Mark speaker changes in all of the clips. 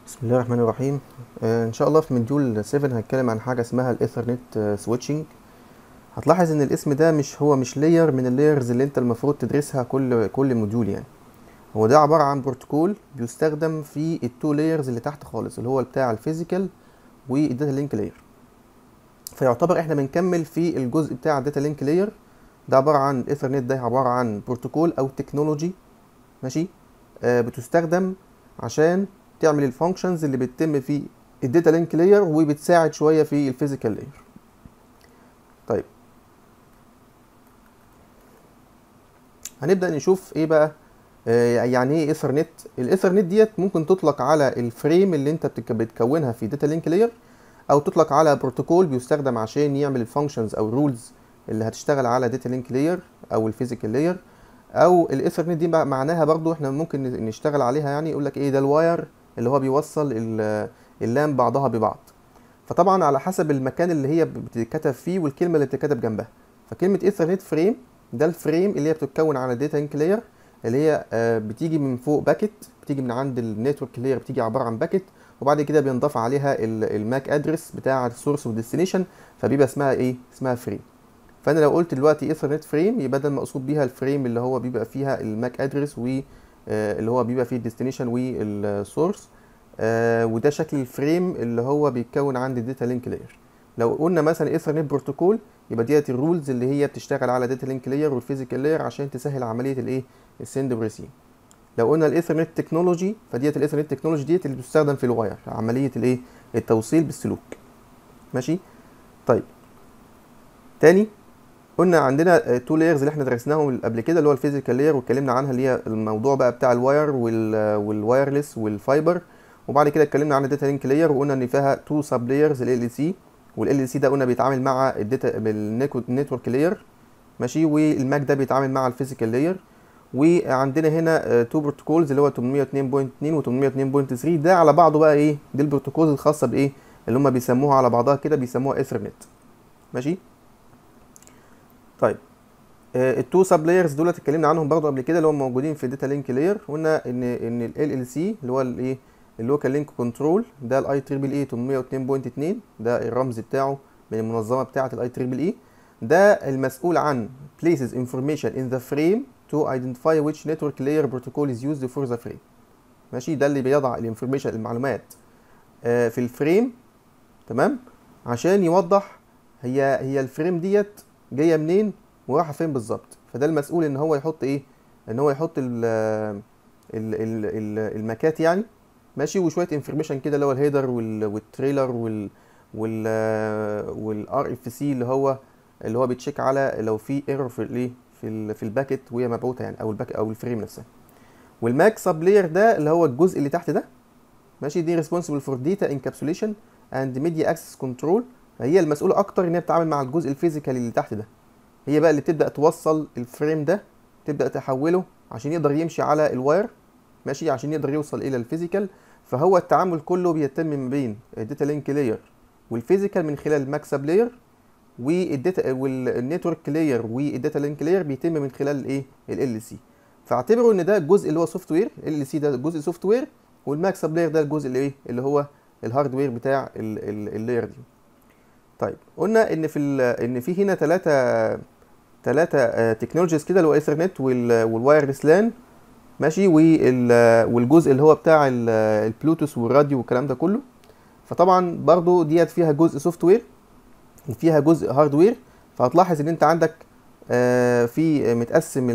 Speaker 1: بسم الله الرحمن الرحيم آه ان شاء الله في مديول 7 هنتكلم عن حاجه اسمها الايثرنت سويتشنج هتلاحظ ان الاسم ده مش هو مش لاير من اللايرز اللي انت المفروض تدرسها كل كل موديول يعني هو ده عباره عن بروتوكول بيستخدم في التو لايرز اللي تحت خالص اللي هو بتاع الفيزيكال والداتا لينك لاير فيعتبر احنا بنكمل في الجزء بتاع الداتا لينك لاير ده عباره عن الايثرنت ده عباره عن بروتوكول او تكنولوجي ماشي آه بتستخدم عشان تعمل الفانكشنز اللي بتتم في الداتا لينك لاير وبتساعد شويه في الفيزيكال لاير طيب هنبدا نشوف ايه بقى آه يعني ايه ايثرنت الايثرنت ديت ممكن تطلق على الفريم اللي انت بتكونها في داتا لينك لاير او تطلق على بروتوكول بيستخدم عشان يعمل الفانكشنز او الرولز اللي هتشتغل على داتا لينك لاير او الفيزيكال لاير او الايثرنت دي معناها برضو احنا ممكن نشتغل عليها يعني يقول لك ايه ده الواير اللي هو بيوصل اللام بعضها ببعض فطبعا على حسب المكان اللي هي بتتكتب فيه والكلمه اللي بتتكتب جنبها فكلمه ايثرنت فريم ده الفريم اللي هي بتتكون على الداتا لينك لاير اللي هي بتيجي من فوق باكت بتيجي من عند النتورك لاير بتيجي عباره عن باكت وبعد كده بينضاف عليها الماك ادرس بتاع السورس والديستنيشن فبيبقى اسمها ايه اسمها فريم فانا لو قلت دلوقتي ايثرنت فريم يبقى ده المقصود بيها الفريم اللي هو بيبقى فيها الماك ادرس و اللي هو بيبقى فيه الديستنيشن والسورس آه وده شكل الفريم اللي هو بيتكون عند الداتا لينك لاير لو قلنا مثلا ايثرنت بروتوكول يبقى ديت الرولز اللي هي بتشتغل على داتا لينك لاير والفيزيكال لاير عشان تسهل عمليه الايه السند بريسيف لو قلنا الايثرنت تكنولوجي فديت الايثرنت تكنولوجي ديت اللي بتستخدم في الواير عمليه الايه التوصيل بالسلوك ماشي طيب تاني قلنا عندنا تو لايرز اللي احنا درسناهم قبل كده اللي هو الفيزيكال لاير واتكلمنا عنها اللي هي الموضوع بقى بتاع الواير والوايرلس والفايبر وبعد كده اتكلمنا عن الداتا لينك لاير وقلنا ان فيها تو سب لايرز ال ال سي والال ال سي ده قلنا بيتعامل مع الداتا بالنتورك لاير ماشي والماك ده بيتعامل مع الفيزيكال لاير وعندنا هنا تو بروتوكولز اللي هو 802.2 و 802.3 ده على بعضه بقى ايه دي البروتوكولز الخاصه بايه اللي هم بيسموها على بعضها كده بيسموها ايثرنت ماشي طيب التو سب لايرز دول اتكلمنا عنهم برضو قبل كده اللي هم موجودين في الداتا لينك لاير قلنا ان ان ال ال سي اللي هو الايه اللوكال لينك كنترول ده الاي تريبل اي 802.2 ده الرمز بتاعه من المنظمه بتاعه الاي تريبل اي ده المسؤول عن places information in the frame to identify which network layer protocol is used for the frame ماشي ده اللي بيضع الانفورميشن المعلومات آه في الفريم تمام عشان يوضح هي هي الفريم ديت جايه منين ورايحه فين بالظبط فده المسؤول ان هو يحط ايه ان هو يحط ال ال ال المكات يعني ماشي وشويه انفورميشن كده اللي هو الهيدر والتريلر وال وال والار اف سي اللي هو اللي هو بيتشيك على لو في ايرور في الايه في ال في الباكت وهي مبعوثه يعني او الباك او الفريم نفسها والماك سب لاير ده اللي هو الجزء اللي تحت ده ماشي دي ريسبونسبل فور داتا انكابسوليشن اند ميديا اكسس كنترول فهي المسؤوله اكتر ان هي بتتعامل مع الجزء الفيزيكال اللي تحت ده هي بقى اللي بتبدا توصل الفريم ده تبدا تحوله عشان يقدر يمشي على الواير ماشي عشان يقدر يوصل الى الفيزيكال فهو التعامل كله بيتم ما بين الداتا لينك لاير والفيزيكال من خلال المكسب لاير والداتا والنتورك لاير والداتا لينك لاير بيتم من خلال الايه ال سي فاعتبروا ان ده الجزء اللي هو سوفت وير ال سي ده جزء سوفت وير والمكسب لاير ده الجزء اللي ايه اللي هو الهاردوير بتاع اللاير دي طيب قلنا ان في ان في هنا ثلاثه ثلاثه تكنولوجيز كده اللي هو ايثرنت والوايرلس لان ماشي والجزء اللي هو بتاع البلوتوث والراديو والكلام ده كله فطبعا برضو ديت فيها جزء سوفت وير وفيها جزء هاردوير فهتلاحظ ان انت عندك في متقسم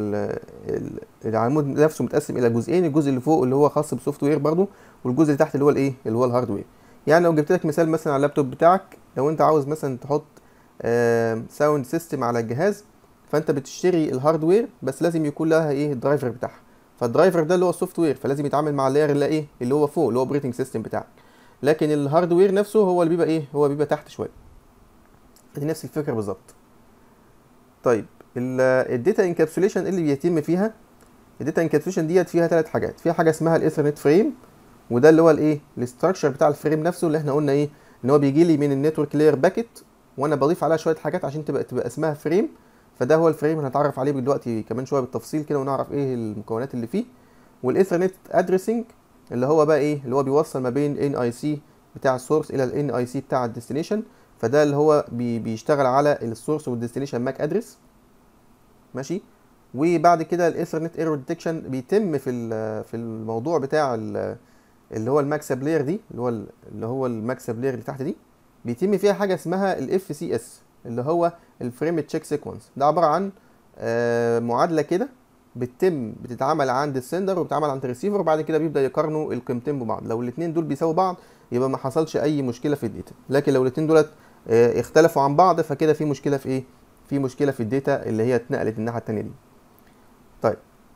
Speaker 1: العمود نفسه متقسم الى جزئين الجزء اللي فوق اللي هو خاص بالسوفت وير برضو والجزء اللي تحت اللي هو الايه اللي هو الهاردوير يعني لو جبت لك مثال مثلا على اللابتوب بتاعك لو انت عاوز مثلا تحط ساوند سيستم على الجهاز فانت بتشتري الهاردوير بس لازم يكون لها ايه الدرايفر بتاعها فالدرايفر ده اللي هو السوفت وير فلازم يتعامل مع اللاير اللي ايه اللي هو فوق اللي هو اوبريتنج سيستم بتاعك لكن الهاردوير نفسه هو اللي بيبقى ايه هو بيبقى تحت شويه دي نفس الفكره بالظبط طيب الداتا انكابسوليشن اللي بيتم فيها الداتا انكابسوليشن ديت فيها ثلاث حاجات فيها حاجه اسمها الايثرنت فريم وده اللي هو الايه الاستراكشر بتاع الفريم نفسه اللي احنا قلنا ايه ان هو بيجي لي من النتورك لاير باكت وانا بضيف عليها شويه حاجات عشان تبقى تبقى اسمها فريم فده هو الفريم هنتعرف عليه دلوقتي كمان شويه بالتفصيل كده ونعرف ايه المكونات اللي فيه والايثرنت ادريسنج اللي هو بقى ايه اللي هو بيوصل ما بين ان اي سي بتاع السورس الى الان اي سي بتاع الديستنيشن فده اللي هو بي بيشتغل على السورس والديستنيشن ماك ادرس ماشي وبعد كده الايثرنت ايرور ديتكشن بيتم في ال- في الموضوع بتاع ال- اللي هو الماكساب لاير دي اللي هو ال- اللي هو الماكساب لاير اللي تحت دي بيتم فيها حاجه اسمها الاف سي اس اللي هو الفريم تشيك سيكونس ده عباره عن آه، معادله كده بتتم بتتعمل عند السندر وبتتعمل عند الريسيفر وبعد كده بيبدا يقارنوا القيمتين ببعض لو الاثنين دول بيساووا بعض يبقى ما حصلش اي مشكله في الداتا لكن لو الاثنين دولت آه، اختلفوا عن بعض فكده في مشكله في ايه في مشكله في الداتا اللي هي اتنقلت الناحيه التانيه دي طيب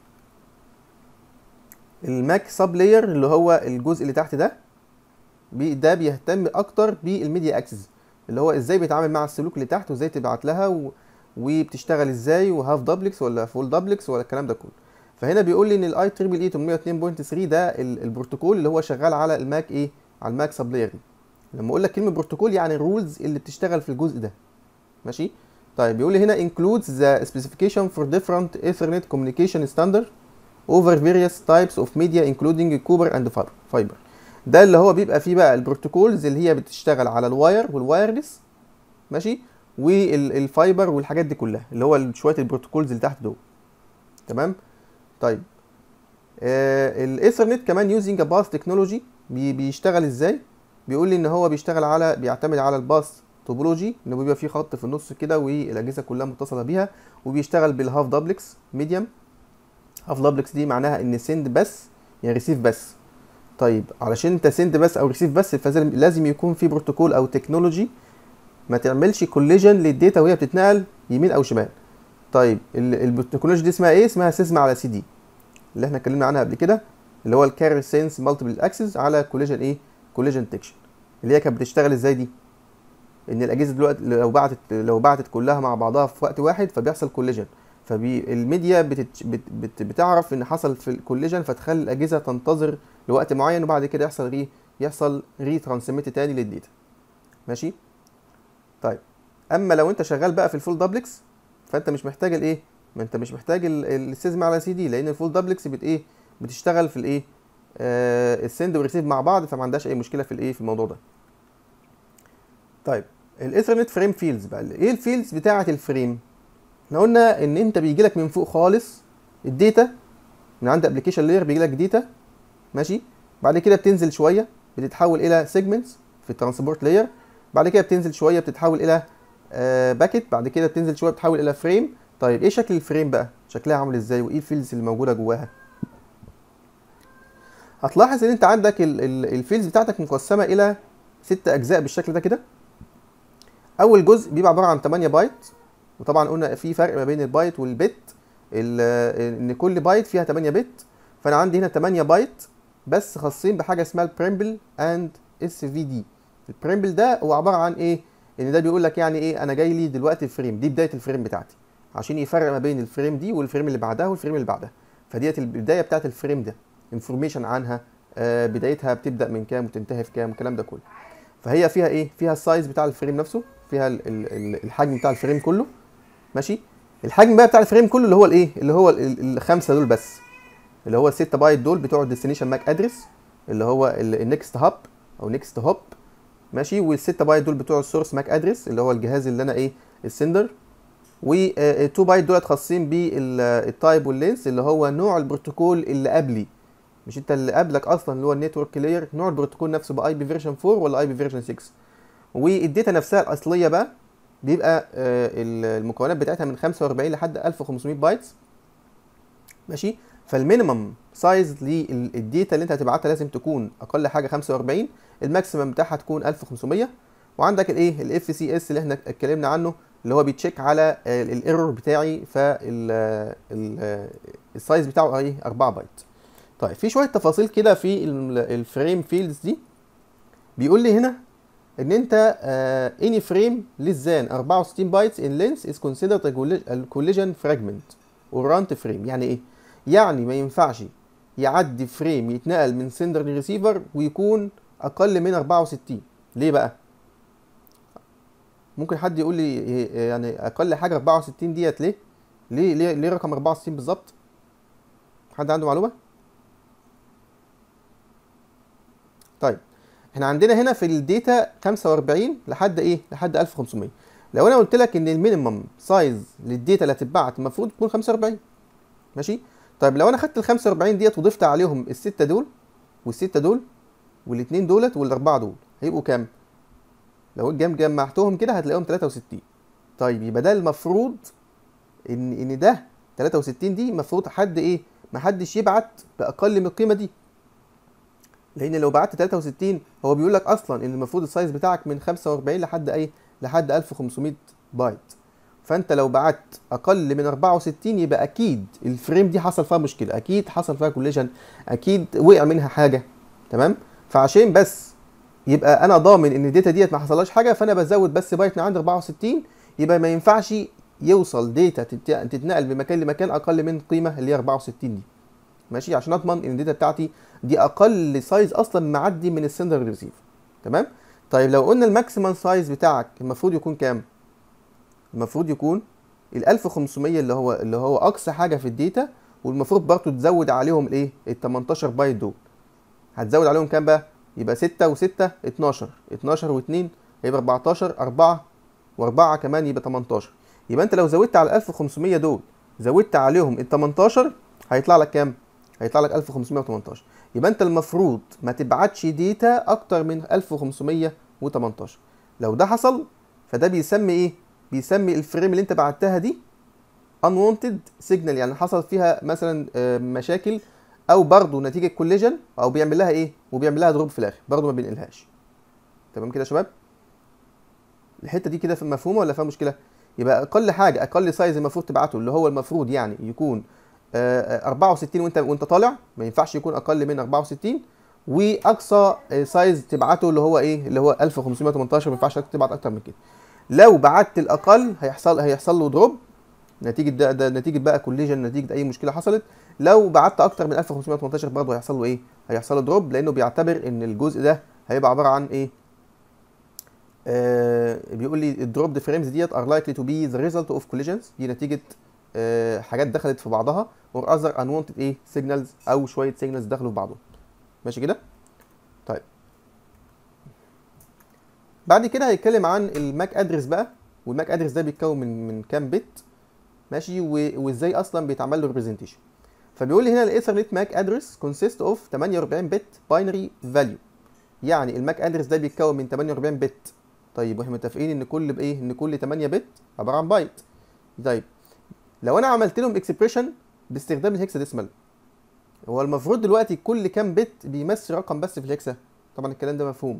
Speaker 1: الماك سب لاير اللي هو الجزء اللي تحت ده بي ده بيهتم اكتر بالميديا اكسس اللي هو ازاي بيتعامل مع السلوك اللي تحت وازاي تبعت لها و... وبتشتغل ازاي وهاف دبلكس ولا فول دبلكس ولا الكلام ده كله فهنا بيقول لي ان الاي تريبل اي 802.3 ده ال- البروتوكول اللي هو شغال على الماك ايه على الماك سب لاير دي لما اقول لك كلمه بروتوكول يعني الرولز اللي بتشتغل في الجزء ده ماشي طيب بيقول لي هنا includes the specification for different ethernet communication standard over various types of media including copper and fiber fiber ده اللي هو بيبقى فيه بقى البروتوكولز اللي هي بتشتغل على الواير والوايرلس ماشي والفايبر والحاجات دي كلها اللي هو شويه البروتوكولز اللي تحت دول تمام طيب آه الايثرنت كمان يوزنج ا باس تكنولوجي بيشتغل ازاي بيقول لي ان هو بيشتغل على بيعتمد على الباس توبولوجي انه بيبقى فيه خط في النص كده والاجهزه كلها متصله بيها وبيشتغل بالهاف دبلكس ميديم هاف دبلكس دي معناها ان سند بس يا ريسيف بس طيب علشان انت سند بس او ريسيف بس فلازم لازم يكون في بروتوكول او تكنولوجي ما تعملش كوليجن للداتا وهي بتتنقل يمين او شمال طيب ال- التكنولوجي دي اسمها ايه اسمها سيزما على سي دي اللي احنا اتكلمنا عنها قبل كده اللي هو الكارير سينس مالتيبل اكسس على كوليجن ايه كوليجن ديتكشن اللي هي كانت بتشتغل ازاي دي ان الاجهزه دلوقتي لو بعتت لو بعتت كلها مع بعضها في وقت واحد فبيحصل كوليجن فالميديا بتت بت بت بتعرف ان حصل في الكوليجن فتخلي الاجهزه تنتظر لوقت معين وبعد كده يحصل ري يحصل ري ترانسميت تاني للداتا ماشي طيب اما لو انت شغال بقى في الفول دبلكس فانت مش محتاج الايه ما انت مش محتاج ال- السيزم على سي دي لان الفول دبلكس بت ايه بتشتغل في الايه آه السند والريسيف مع بعض فما عندهاش اي مشكله في الايه في الموضوع ده طيب الايثرنت فريم فيلدز بقى ايه الفيلدز بتاعه الفريم احنا قلنا ان انت بيجي لك من فوق خالص الداتا من عند ابلكيشن لاير بيجي لك داتا ماشي بعد كده بتنزل شويه بتتحول الى سيجمنتس في الترانسبورت لاير بعد كده بتنزل شويه بتتحول الى باكيت بعد كده بتنزل شويه بتتحول الى فريم طيب ايه شكل الفريم بقى شكلها عامل ازاي وايه الفيلدز اللي موجوده جواها هتلاحظ ان انت عندك الفيلدز بتاعتك مقسمه الى ست اجزاء بالشكل ده كده اول جزء بيبقى عباره عن 8 بايت وطبعا قلنا في فرق ما بين البايت والبت ال- ان كل بايت فيها 8 بت فانا عندي هنا 8 بايت بس خاصين بحاجه اسمها البريمبل اند اس في دي البريمبل ده هو عباره عن ايه ان ده بيقول لك يعني ايه انا جاي لي دلوقتي الفريم دي بدايه الفريم بتاعتي عشان يفرق ما بين الفريم دي والفريم اللي بعدها والفريم اللي بعدها فديت البدايه بتاعت الفريم ده انفورميشن عنها آه بدايتها بتبدا من كام وتنتهي في كام الكلام ده كله فهي فيها ايه فيها السايز بتاع الفريم نفسه فيها ال- ال- ال- الحجم بتاع الفريم كله ماشي الحجم بقى بتاع الفريم كله اللي هو الايه اللي هو ال- ال- الخمسه دول بس اللي هو الستة بايت دول بتوع الديستنيشن ماك ادرس اللي هو النكست هاب او نكست هوب ماشي والستة بايت دول بتوع السورس ماك ادرس اللي هو الجهاز اللي انا ايه السندر و2 بايت دولت خاصين بالتايب واللينس اللي هو نوع البروتوكول اللي قبلي مش انت اللي قبلك اصلا اللي هو النتورك لاير نوع البروتوكول نفسه باي بي فيرجن 4 ولا اي بي فيرجن 6 والداتا نفسها الاصليه بقى بيبقى آه، المكونات بتاعتها من 45 لحد 1500 بايتس ماشي فالمينيمم سايز للداتا اللي انت هتبعتها لازم تكون اقل حاجه 45 الماكسيمم بتاعها تكون 1500 وعندك الايه الاف سي اس اللي احنا اتكلمنا عنه اللي هو بيتشيك على الايرور بتاعي فالسايز بتاعه ايه 4 بايت طيب في شويه تفاصيل كده في الفريم فيلدز دي بيقول لي هنا ان انت uh, any frame less than 64 bytes in length is considered a colli- a collision fragment or runt frame يعني ايه يعني ما ينفعش يعدي فريم يتنقل من سندر لريسيفر ويكون اقل من 64 ليه بقى ممكن حد يقول لي إيه- يعني اقل حاجه 64 ديت ليه ليه ليه, ليه رقم 64 بالظبط حد عنده معلومه طيب احنا عندنا هنا في الداتا 45 لحد ايه لحد 1500 لو انا قلت لك ان المينيمم سايز للداتا اللي هتتبعت المفروض تكون 45 ماشي طيب لو انا خدت ال 45 ديت وضفت عليهم السته دول والسته دول والاثنين دولت والاربعه دول هيبقوا كام لو جم جمعتهم كده هتلاقيهم 63 طيب يبقى ده المفروض ان ان ده 63 دي المفروض حد ايه ما حدش يبعت باقل من القيمه دي لان لو بعت 63 هو بيقول لك اصلا ان المفروض السايز بتاعك من 45 لحد ايه لحد 1500 بايت فانت لو بعت اقل من 64 يبقى اكيد الفريم دي حصل فيها مشكله اكيد حصل فيها كوليجن اكيد وقع منها حاجه تمام فعشان بس يبقى انا ضامن ان الداتا ديت ما حصلهاش حاجه فانا بزود بس بايت من عند 64 يبقى ما ينفعش يوصل داتا تتنقل من مكان لمكان اقل من القيمه اللي هي 64 دي ماشي عشان اضمن ان الداتا بتاعتي دي اقل سايز اصلا معدي من السندر ريسيف تمام طيب لو قلنا الماكسيمم سايز بتاعك المفروض يكون كام المفروض يكون ال 1500 اللي هو اللي هو اقصى حاجه في الداتا والمفروض برضه تزود عليهم الايه ال 18 بايت دول هتزود عليهم كام بقى يبقى 6 و6 12 12 و2 هيبقى 14 4 و4 كمان يبقى 18 يبقى انت لو زودت على 1500 دول زودت عليهم ال 18 هيطلع لك كام هيطلع لك 1518 يبقى انت المفروض ما تبعتش داتا اكتر من 1518 لو ده حصل فده بيسمي ايه بيسمي الفريم اللي انت بعتها دي unwanted signal يعني حصل فيها مثلا مشاكل او برضه نتيجه كوليجن او بيعمل لها ايه وبيعمل لها دروب في الاخر برضه ما بينقلهاش تمام كده يا شباب الحته دي كده مفهومه ولا فيها مشكله يبقى اقل حاجه اقل سايز المفروض تبعته اللي هو المفروض يعني يكون 64 وانت وانت طالع ما ينفعش يكون اقل من 64 واقصى سايز تبعته اللي هو ايه اللي هو 1518 ما ينفعش تبعت اكتر من كده لو بعت الاقل هيحصل هيحصل له دروب نتيجه ده, ده نتيجه بقى كوليجن نتيجه اي مشكله حصلت لو بعت اكتر من 1518 برضه هيحصل له ايه هيحصل له دروب لانه بيعتبر ان الجزء ده هيبقى عباره عن ايه آه بيقول لي الدروب فريمز ديت ار لايكلي تو بي ذا ريزلت اوف كوليجنز دي نتيجه آه حاجات دخلت في بعضها اور اذر انونتد ايه سيجنالز او شويه سيجنالز دخلوا في بعضهم ماشي كده طيب بعد كده هيتكلم عن الماك ادرس بقى والماك ادرس ده بيتكون من من كام بت ماشي وازاي اصلا بيتعمل له ريبريزنتيشن فبيقول لي هنا الايثرنت ماك ادرس كونسيست اوف 48 بت باينري فاليو يعني الماك ادرس ده بيتكون من 48 بت طيب واحنا متفقين ان كل بايه ان كل 8 بت عباره عن بايت طيب لو انا عملت لهم اكسبريشن باستخدام الهكساديسمال هو المفروض دلوقتي كل كام بت بيمثل رقم بس في الهكسا طبعا الكلام ده مفهوم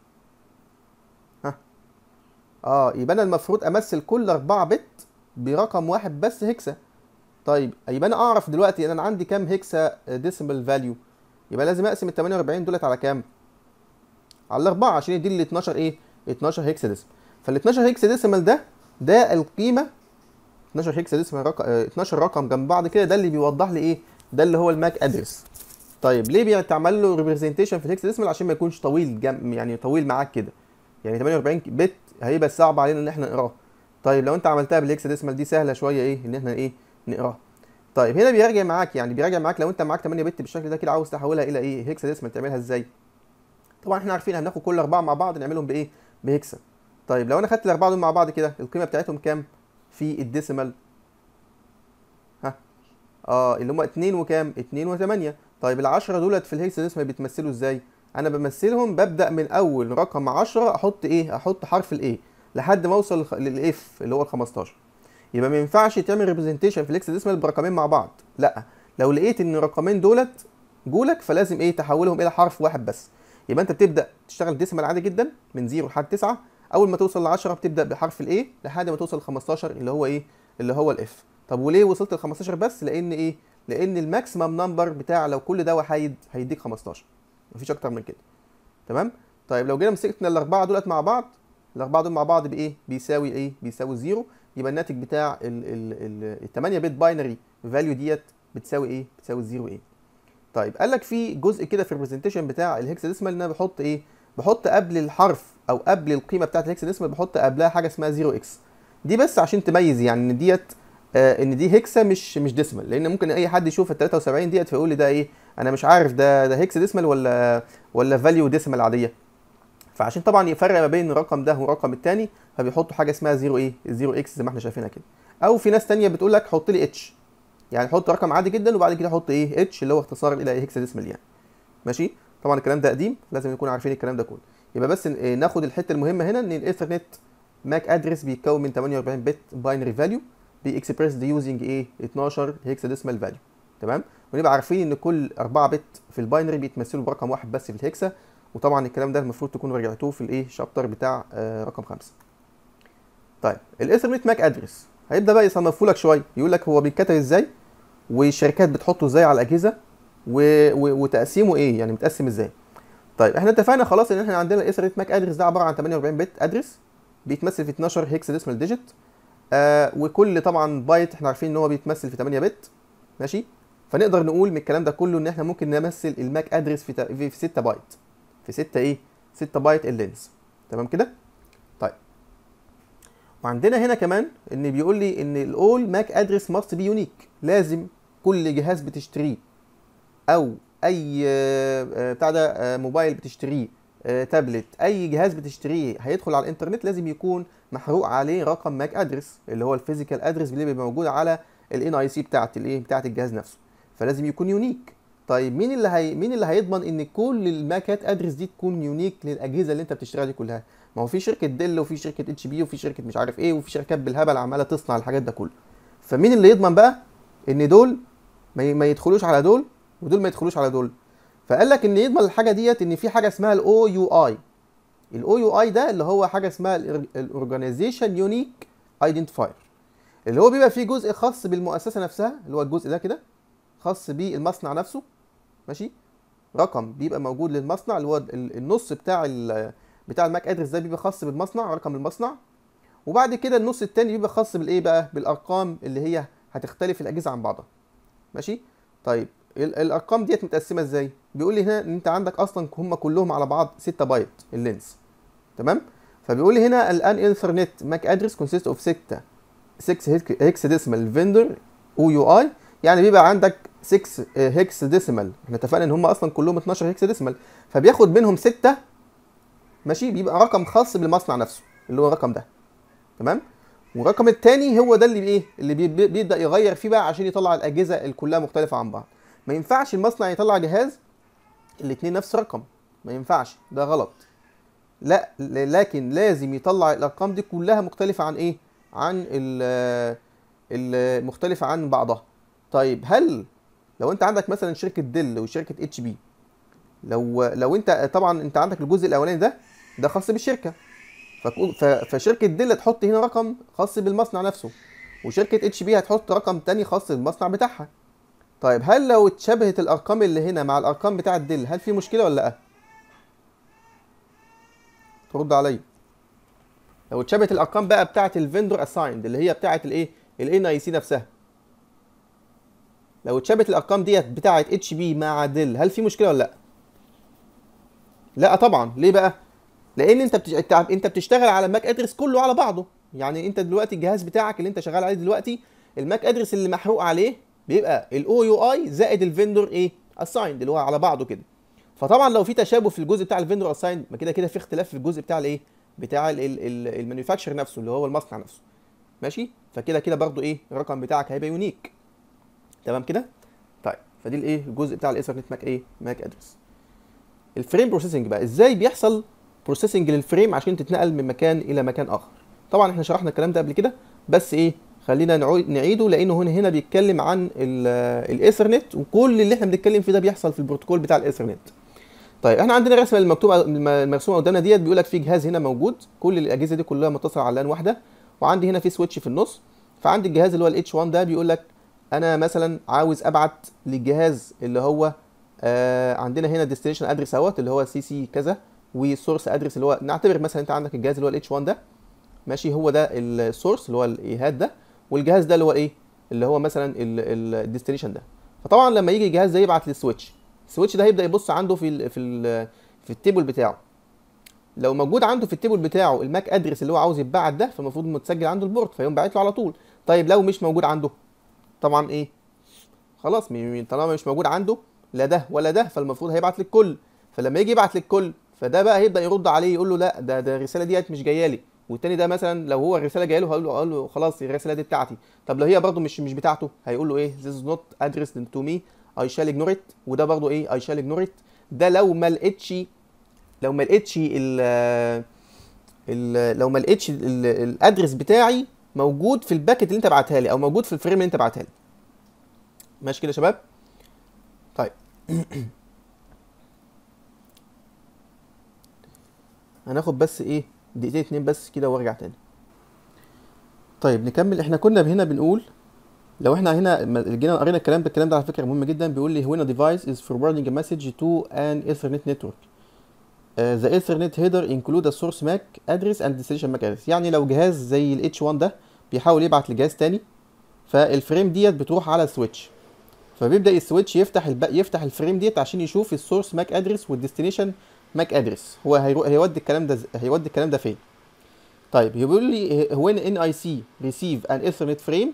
Speaker 1: ها اه يبقى انا المفروض امثل كل 4 بت برقم واحد بس هكسا طيب يبقى انا اعرف دلوقتي ان انا عندي كام هكسا ديسيمال فاليو يبقى لازم اقسم ال 48 دولت على كام على الاربعه عشان يدي لي 12 ايه 12 هكسا ديسيمال فال 12 هكسا ديسيمال ده ده القيمه 12 هكسا ديسيمال رقم 12 رقم جنب بعض كده ده اللي بيوضح لي ايه ده اللي هو الماك ادرس طيب ليه بيتعمل له ريبريزنتيشن في الهكسا ديسيمال عشان ما يكونش طويل جم يعني طويل معاك كده يعني 48 بت هيبقى صعب علينا ان احنا نقراه طيب لو انت عملتها بالهكسا ديسيمال دي سهله شويه ايه ان احنا ايه نقراها طيب هنا بيراجع معاك يعني بيراجع معاك لو انت معاك 8 بت بالشكل ده كده عاوز تحولها الى ايه هكسا ديسيمال تعملها ازاي طبعا احنا عارفين هناخد كل اربعه مع بعض نعملهم بايه بهكسا طيب لو انا خدت الاربعه دول مع بعض كده القيمه بتاعتهم كام في الديسيمال ها اه اللي هم 2 وكام 2 و8 طيب ال10 دولت في الهكسا ديسيمال بيتمثلوا ازاي انا بمثلهم ببدا من اول رقم 10 احط ايه احط حرف الايه لحد ما اوصل للاف اللي هو ال 15 يبقى ما ينفعش تعمل ريبريزنتيشن في الاكس ديسمال برقمين مع بعض لا لو لقيت ان الرقمين دولت جولك فلازم ايه تحولهم الى حرف واحد بس يبقى انت بتبدا تشتغل ديسمال عادي جدا من 0 لحد 9 اول ما توصل ل 10 بتبدا بحرف الايه لحد ما توصل ل 15 اللي هو ايه اللي هو الاف طب وليه وصلت ل 15 بس لان ايه لان الماكسيمم نمبر بتاع لو كل ده وحيد هيديك 15 مفيش اكتر من كده تمام طيب لو جينا مسكنا الاربعه دولت مع بعض الاربعه دول مع بعض بايه بيساوي ايه بيساوي زيرو يبقى الناتج بتاع ال 8 بت باينري فاليو ديت بتساوي ايه بتساوي زيرو ايه طيب قال لك في جزء كده في البرزنتيشن بتاع الهكساديسمال ان انا بحط ايه بحط قبل الحرف او قبل القيمه بتاعت الهكساديسمال بحط قبلها حاجه اسمها 0 اكس دي بس عشان تميز يعني ان ديت آه ان دي هيكسا مش مش ديسمال لان ممكن اي حد يشوف ال 73 ديت فيقول لي ده ايه انا مش عارف ده ده هيكسا ديسمال ولا ولا فاليو ديسمال عاديه فعشان طبعا يفرق ما بين الرقم ده والرقم الثاني فبيحطوا حاجه اسمها 0 ايه 0 اكس زي ما احنا شايفينها كده او في ناس تانية بتقول لك حط لي اتش يعني حط رقم عادي جدا وبعد كده حط ايه اتش اللي هو اختصار الى هيكسا ديسمال يعني ماشي طبعا الكلام ده قديم لازم نكون عارفين الكلام ده كله يبقى بس ن- ناخد الحته المهمه هنا ان الايثرنت ماك ادرس بيتكون من 48 بت باينري فاليو بيكسبريس دي يوزنج ايه 12 هيكسا ديسمال فاليو تمام ونبقى عارفين ان كل 4 بت في الباينري بيتمثلوا برقم واحد بس في الهيكسا وطبعا الكلام ده المفروض تكونوا رجعتوه في الايه شابتر بتاع آه رقم خمسة طيب الايثرنت ماك ادرس هيبدا بقى يصنفوا لك شويه يقول لك هو بيتكتب ازاي والشركات بتحطه ازاي على الاجهزه و... و... وتقسيمه ايه يعني متقسم ازاي طيب احنا اتفقنا خلاص ان احنا عندنا الايثرنت ماك ادرس ده عباره عن 48 بت ادرس بيتمثل في 12 هيكس ديسمال ديجيت آه وكل طبعا بايت احنا عارفين ان هو بيتمثل في 8 بت ماشي فنقدر نقول من الكلام ده كله ان احنا ممكن نمثل الماك ادرس في تا- في في 6 بايت في 6 ايه 6 بايت اللينز تمام كده طيب وعندنا هنا كمان ان بيقول لي ان الاول ماك ادرس ماست بي يونيك لازم كل جهاز بتشتريه او اي آه، آه، بتاع ده آه، موبايل بتشتريه آه، تابلت اي جهاز بتشتريه هيدخل على الانترنت لازم يكون محروق عليه رقم ماك ادرس اللي هو الفيزيكال ادرس اللي بيبقى موجود على الان اي سي بتاعت الايه بتاعت الجهاز نفسه فلازم يكون يونيك طيب مين اللي هي مين اللي هيضمن ان كل الماكات ادرس دي تكون يونيك للاجهزه اللي انت بتشتريها دي كلها ما هو في شركه ديل وفي شركه اتش بي وفي شركه مش عارف ايه وفي شركات بالهبل عماله تصنع الحاجات ده كله فمين اللي يضمن بقى ان دول ما ي- ما يدخلوش على دول ودول ما يدخلوش على دول فقال لك ان يضمن الحاجه ديت ان في حاجه اسمها الاو يو اي الاو يو اي ده اللي هو حاجه اسمها الاورجانيزيشن يونيك ايدنتيفاير اللي هو بيبقى فيه جزء خاص بالمؤسسه نفسها اللي هو الجزء ده كده خاص بالمصنع نفسه ماشي رقم بيبقى موجود للمصنع اللي هو ال- النص بتاع ال بتاع الماك ادرس ده بيبقى خاص بالمصنع رقم المصنع وبعد كده النص التاني بيبقى خاص بالايه بقى بالارقام اللي هي هتختلف الاجهزه عن بعضها ماشي طيب ال- الارقام ديت متقسمه ازاي بيقول لي هنا ان انت عندك اصلا هم كلهم على بعض 6 بايت اللينس تمام فبيقول لي هنا الان ايثرنت ماك ادرس كونسيست اوف 6 6 هيكس ديسمال فيندور او يو اي يعني بيبقى عندك 6 هيكس ديسمال احنا اتفقنا ان هم اصلا كلهم 12 هيكس ديسمال فبياخد منهم 6 ماشي بيبقى رقم خاص بالمصنع نفسه اللي هو الرقم ده تمام والرقم التاني هو ده اللي ايه اللي بي- بي- بيبدا يغير فيه بقى عشان يطلع الاجهزه اللي كلها مختلفه عن بعض ما ينفعش المصنع يطلع جهاز الاتنين نفس رقم ما ينفعش ده غلط لا ل- لكن لازم يطلع الارقام دي كلها مختلفه عن ايه عن ال- المختلفه عن بعضها طيب هل لو انت عندك مثلا شركه ديل وشركه اتش بي لو لو انت طبعا انت عندك الجزء الاولاني ده ده خاص بالشركه فكو- ف- فشركه ديل تحط هنا رقم خاص بالمصنع نفسه وشركه اتش بي هتحط رقم تاني خاص بالمصنع بتاعها طيب هل لو اتشابهت الارقام اللي هنا مع الارقام بتاعه ديل هل في مشكله ولا لا ترد عليا لو اتشابهت الارقام بقى بتاعه الفيندور اسايند اللي هي بتاعه الايه الان اي سي نفسها لو اتشابهت الارقام ديت بتاعه اتش بي مع ديل هل في مشكله ولا لا لا طبعا ليه بقى لان انت بتش... انت انت بتشتغل على الماك ادرس كله على بعضه يعني انت دلوقتي الجهاز بتاعك اللي انت شغال عليه دلوقتي الماك ادرس اللي محروق عليه بيبقى الاو يو اي زائد الفيندور ايه اسايند اللي هو على بعضه كده فطبعا لو في تشابه في الجزء بتاع الفيندور اسايند ما كده كده في اختلاف في الجزء بتاع الايه بتاع المانيفاكتشر نفسه اللي هو المصنع نفسه ماشي فكده كده برضو ايه الرقم بتاعك هيبقى يونيك تمام كده طيب فدي الايه الجزء بتاع الايثرنت ماك ايه ماك ادرس الفريم بروسيسنج بقى ازاي بيحصل بروسيسنج للفريم عشان تتنقل من مكان الى مكان اخر طبعا احنا شرحنا الكلام ده قبل كده بس ايه خلينا نعيد نعيده لانه هنا هنا بيتكلم عن الايثرنت وكل اللي احنا بنتكلم فيه ده بيحصل في البروتوكول بتاع الايثرنت طيب احنا عندنا الرسمه المكتوبه المرسومه قدامنا ديت بيقول لك في جهاز هنا موجود كل الاجهزه دي كلها متصله على لان واحده وعندي هنا في سويتش في النص فعندي الجهاز اللي هو الاتش 1 ده بيقول لك انا مثلا عاوز ابعت للجهاز اللي هو آه عندنا هنا ديستنيشن ادرس اهوت اللي هو سي سي كذا والسورس ادرس اللي هو نعتبر مثلا انت عندك الجهاز اللي هو الاتش 1 ده ماشي هو ده السورس اللي هو الايهاد ده والجهاز ده اللي هو ايه اللي هو مثلا الديستنيشن ده فطبعا لما يجي الجهاز ده يبعت للسويتش السويتش ده هيبدا يبص عنده في ال في ال في التيبل بتاعه لو موجود عنده في التيبل بتاعه الماك ادرس اللي هو عاوز يتبعت ده فالمفروض متسجل عنده البورت فيقوم باعت له على طول طيب لو مش موجود عنده طبعا ايه خلاص م- م- طالما مش موجود عنده لا ده ولا ده فالمفروض هيبعت للكل فلما يجي يبعت للكل فده بقى هيبدا يرد عليه يقول له لا ده ده الرساله ديت مش جايه لي والتاني ده مثلا لو هو الرساله جايه له هقول له هقول له خلاص الرساله دي بتاعتي طب لو هي برضه مش مش بتاعته هيقول له ايه this is not addressed to me I shall ignore it وده برضه ايه I shall ignore it ده لو ما لقيتش لو ما لقيتش ال ال لو ما لقيتش ال- الادرس بتاعي موجود في الباكت اللي انت بعتها لي او موجود في الفريم اللي انت بعتها لي ماشي كده يا شباب طيب هناخد بس ايه دقيقتين اتنين بس كده وارجع تاني طيب نكمل احنا كنا هنا بنقول لو احنا هنا ما- جينا قرينا الكلام ده الكلام ده على فكره مهم جدا بيقول لي هنا device is forwarding a message to an ethernet network Uh, the ethernet header include a source MAC address and destination MAC address يعني لو جهاز زي ال H1 ده بيحاول يبعت لجهاز تاني فالفريم ديت بتروح على سويتش فبيبدا السويتش يفتح الب... يفتح الفريم ديت عشان يشوف السورس ماك ادرس والديستنيشن ماك ادرس هو هيرو... هيودي الكلام ده ز- هيودي الكلام ده فين طيب بيقول لي when NIC receive an ethernet frame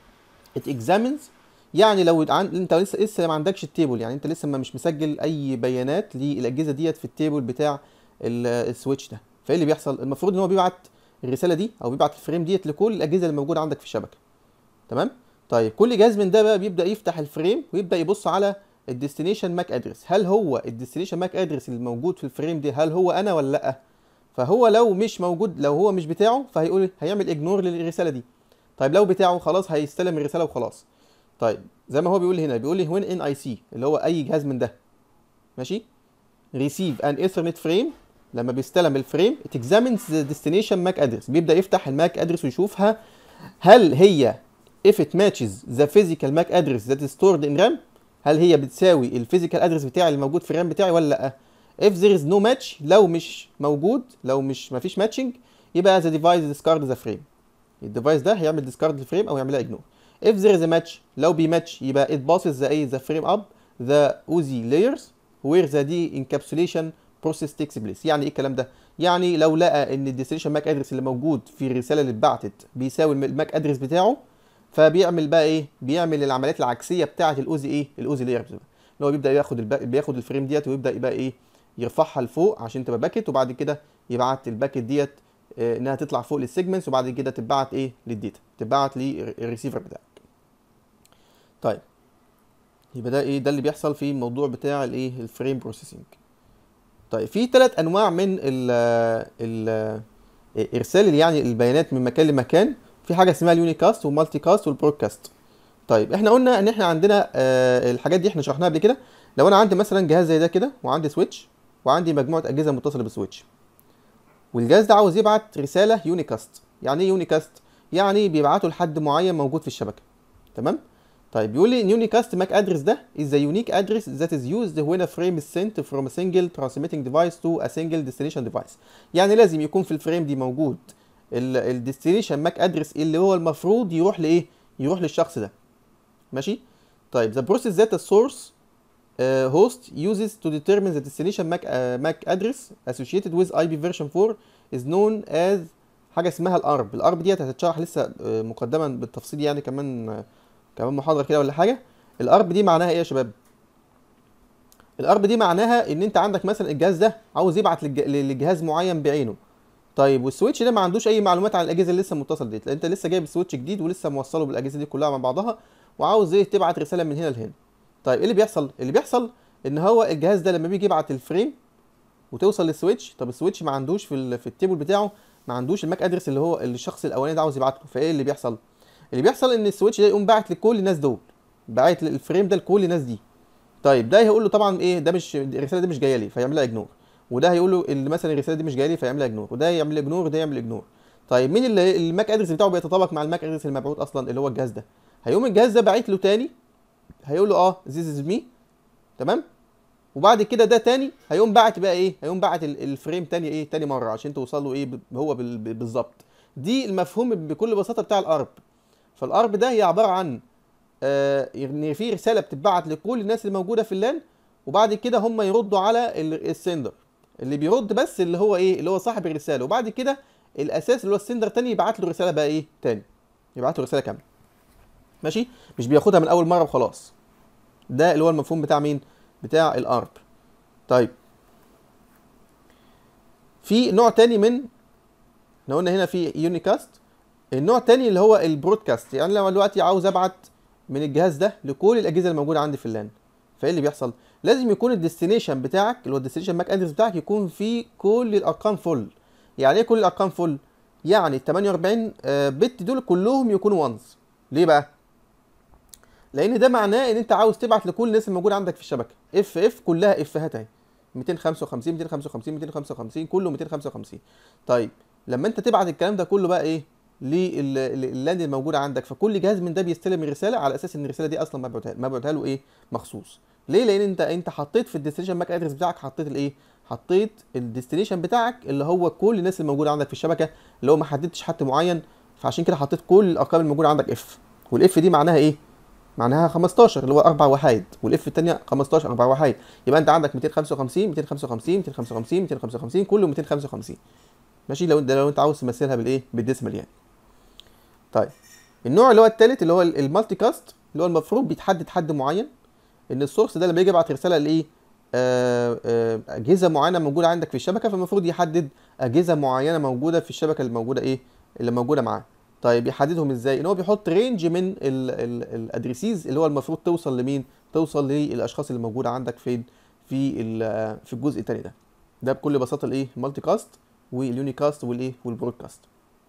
Speaker 1: it examines يعني لو عن... انت لسه لسه ما عندكش التيبل يعني انت لسه ما مش مسجل اي بيانات للاجهزه ديت في التيبل بتاع ال- السويتش ده فايه اللي بيحصل المفروض ان هو بيبعت الرساله دي او بيبعت الفريم ديت لكل الاجهزه اللي موجوده عندك في الشبكه تمام طيب كل جهاز من ده بقى بيبدا يفتح الفريم ويبدا يبص على الديستنيشن ماك ادرس هل هو الديستنيشن ماك ادرس اللي موجود في الفريم دي هل هو انا ولا لا فهو لو مش موجود لو هو مش بتاعه فهيقول هيعمل اجنور للرساله دي طيب لو بتاعه خلاص هيستلم الرساله وخلاص طيب زي ما هو بيقول لي هنا بيقول لي وين ان اي سي اللي هو اي جهاز من ده ماشي receive an ethernet frame لما بيستلم الفريم it examines the destination MAC address بيبدأ يفتح الماك ادرس ويشوفها هل هي if it matches the physical MAC address that is stored in RAM هل هي بتساوي الفيزيكال ادرس بتاعي اللي موجود في الرام بتاعي ولا لا if there is no match لو مش موجود لو مش مفيش matching يبقى the device discard the frame الديفايس ده هيعمل discard الفريم او يعملها ignore if there is a match لو بيماتش يبقى it passes the ايه the frame up the OZ layers where the de-encapsulation process takes place يعني ايه الكلام ده يعني لو لقى ان الديستنيشن ماك ادرس اللي موجود في الرساله اللي اتبعتت بيساوي الم- الماك ادرس بتاعه فبيعمل بقى ايه بيعمل العمليات العكسيه بتاعه الاوزي ايه الاوزي لاير اللي هو بيبدا ياخد الب... بياخد الفريم ديت ويبدا يبقى ايه يرفعها لفوق عشان تبقى باكت وبعد كده يبعت الباكت ديت آه، انها تطلع فوق للسيجمنتس وبعد كده تتبعت ايه للديتا تتبعت للريسيفر بتاعك طيب يبقى ده ايه ده اللي بيحصل في الموضوع بتاع الايه الفريم بروسيسنج طيب في ثلاث انواع من ال ال ارسال يعني البيانات من مكان لمكان في حاجه اسمها اليونيكاست والمالتي كاست والبرودكاست طيب احنا قلنا ان احنا عندنا آه الحاجات دي احنا شرحناها قبل كده لو انا عندي مثلا جهاز زي ده كده وعندي سويتش وعندي مجموعه اجهزه متصله بالسويتش والجهاز ده عاوز يبعت رساله يونيكاست يعني ايه يونيكاست يعني بيبعته لحد معين موجود في الشبكه تمام طيب بيقول لي يونيكاست ماك ادرس ده is the unique address that is used when a frame is sent from a single transmitting device to a single destination device يعني لازم يكون في الفريم دي موجود الديستنيشن ماك ادرس اللي هو المفروض يروح لايه يروح للشخص ده ماشي طيب the process that the source uh, host uses to determine the destination MAC, uh, MAC address associated with IP version 4 is known as حاجه اسمها الارب الارب ديت هتتشرح لسه آه، مقدما بالتفصيل يعني كمان آه، كمان محاضره كده ولا حاجه الارب دي معناها ايه يا شباب الارب دي معناها ان انت عندك مثلا الجهاز ده عاوز يبعت للج- لجهاز معين بعينه طيب والسويتش ده ما عندوش اي معلومات عن الاجهزه اللي لسه متصله ديت لان انت لسه جايب سويتش جديد ولسه موصله بالاجهزه دي كلها مع بعضها وعاوز ايه تبعت رساله من هنا لهنا طيب ايه اللي بيحصل اللي بيحصل ان هو الجهاز ده لما بيجي يبعت الفريم وتوصل للسويتش طب السويتش ما عندوش في ال- في التيبل بتاعه ما عندوش الماك ادرس اللي هو اللي الشخص الاولاني ده عاوز يبعته فايه اللي بيحصل اللي بيحصل ان السويتش ده يقوم باعت لكل الناس دول باعت الفريم ده لكل الناس دي طيب ده هيقول له طبعا ايه ده مش الرساله دي مش جايه لي فيعملها اجنور وده هيقول له اللي مثلا الرساله دي مش جايه لي فيعملها اجنور وده يعمل اجنور وده يعمل اجنور طيب مين اللي الماك ادرس بتاعه بيتطابق مع الماك ادرس المبعوث اصلا اللي هو الجهاز ده هيقوم الجهاز ده باعت له تاني هيقول له اه ذيس از مي تمام وبعد كده ده تاني هيقوم باعت بقى ايه هيقوم باعت ال- الفريم تاني ايه تاني مره عشان توصل له ايه ب- هو بال- ب- بالظبط دي المفهوم بكل بساطه بتاع الارب فالارب ده هي عباره عن آه ان في رساله بتتبعت لكل الناس اللي موجوده في اللان وبعد كده هم يردوا على ال- السندر اللي بيرد بس اللي هو ايه اللي هو صاحب الرساله وبعد كده الاساس اللي هو السندر تاني يبعت له رساله بقى ايه تاني يبعت له رساله كامله ماشي مش بياخدها من اول مره وخلاص ده اللي هو المفهوم بتاع مين بتاع الارب طيب في نوع تاني من احنا قلنا هنا في يونيكاست النوع التاني اللي هو البرودكاست يعني لو دلوقتي عاوز ابعت من الجهاز ده لكل الاجهزه الموجوده عندي في اللان فايه اللي بيحصل لازم يكون الديستنيشن بتاعك اللي هو الديستنيشن ماك ادرس بتاعك يكون فيه كل الارقام فل يعني ايه كل الارقام فل يعني ال 48 آه، بت دول كلهم يكونوا وانز ليه بقى لان ده معناه ان انت عاوز تبعت لكل الناس الموجوده عندك في الشبكه اف اف كلها افهات اهي 255 255 255 كله 255 طيب لما انت تبعت الكلام ده كله بقى ايه لللاند الموجوده عندك فكل جهاز من ده بيستلم الرساله على اساس ان الرساله دي اصلا مبعوتها مبعوتها له ايه مخصوص ليه لان انت انت حطيت في الديستنيشن ماك ادرس بتاعك حطيت الايه حطيت الديستنيشن بتاعك اللي هو كل الناس الموجوده عندك في الشبكه اللي هو ما حددتش حد معين فعشان كده حطيت كل الارقام الموجوده عندك اف والاف دي معناها ايه معناها 15 اللي هو اربع وحايد والاف الثانيه 15 اربع وحايد يبقى انت عندك 255 255 255 255 كله 255 ماشي لو انت لو انت عاوز تمثلها بالايه بالديسمال يعني طيب النوع اللي هو الثالث اللي هو المالتي كاست اللي هو المفروض بيتحدد حد معين ان السورس ده لما يجي يبعت رساله لايه آه، آه، اجهزه معينه موجوده عندك في الشبكه فالمفروض يحدد اجهزه معينه موجوده في الشبكه اللي موجوده ايه اللي موجوده معاه طيب يحددهم ازاي ان هو بيحط رينج من الادريسيز اللي هو المفروض توصل لمين توصل للاشخاص اللي موجوده عندك فين في في الجزء الثاني ده ده بكل بساطه الايه المالتي كاست واليونيكاست والايه والبرودكاست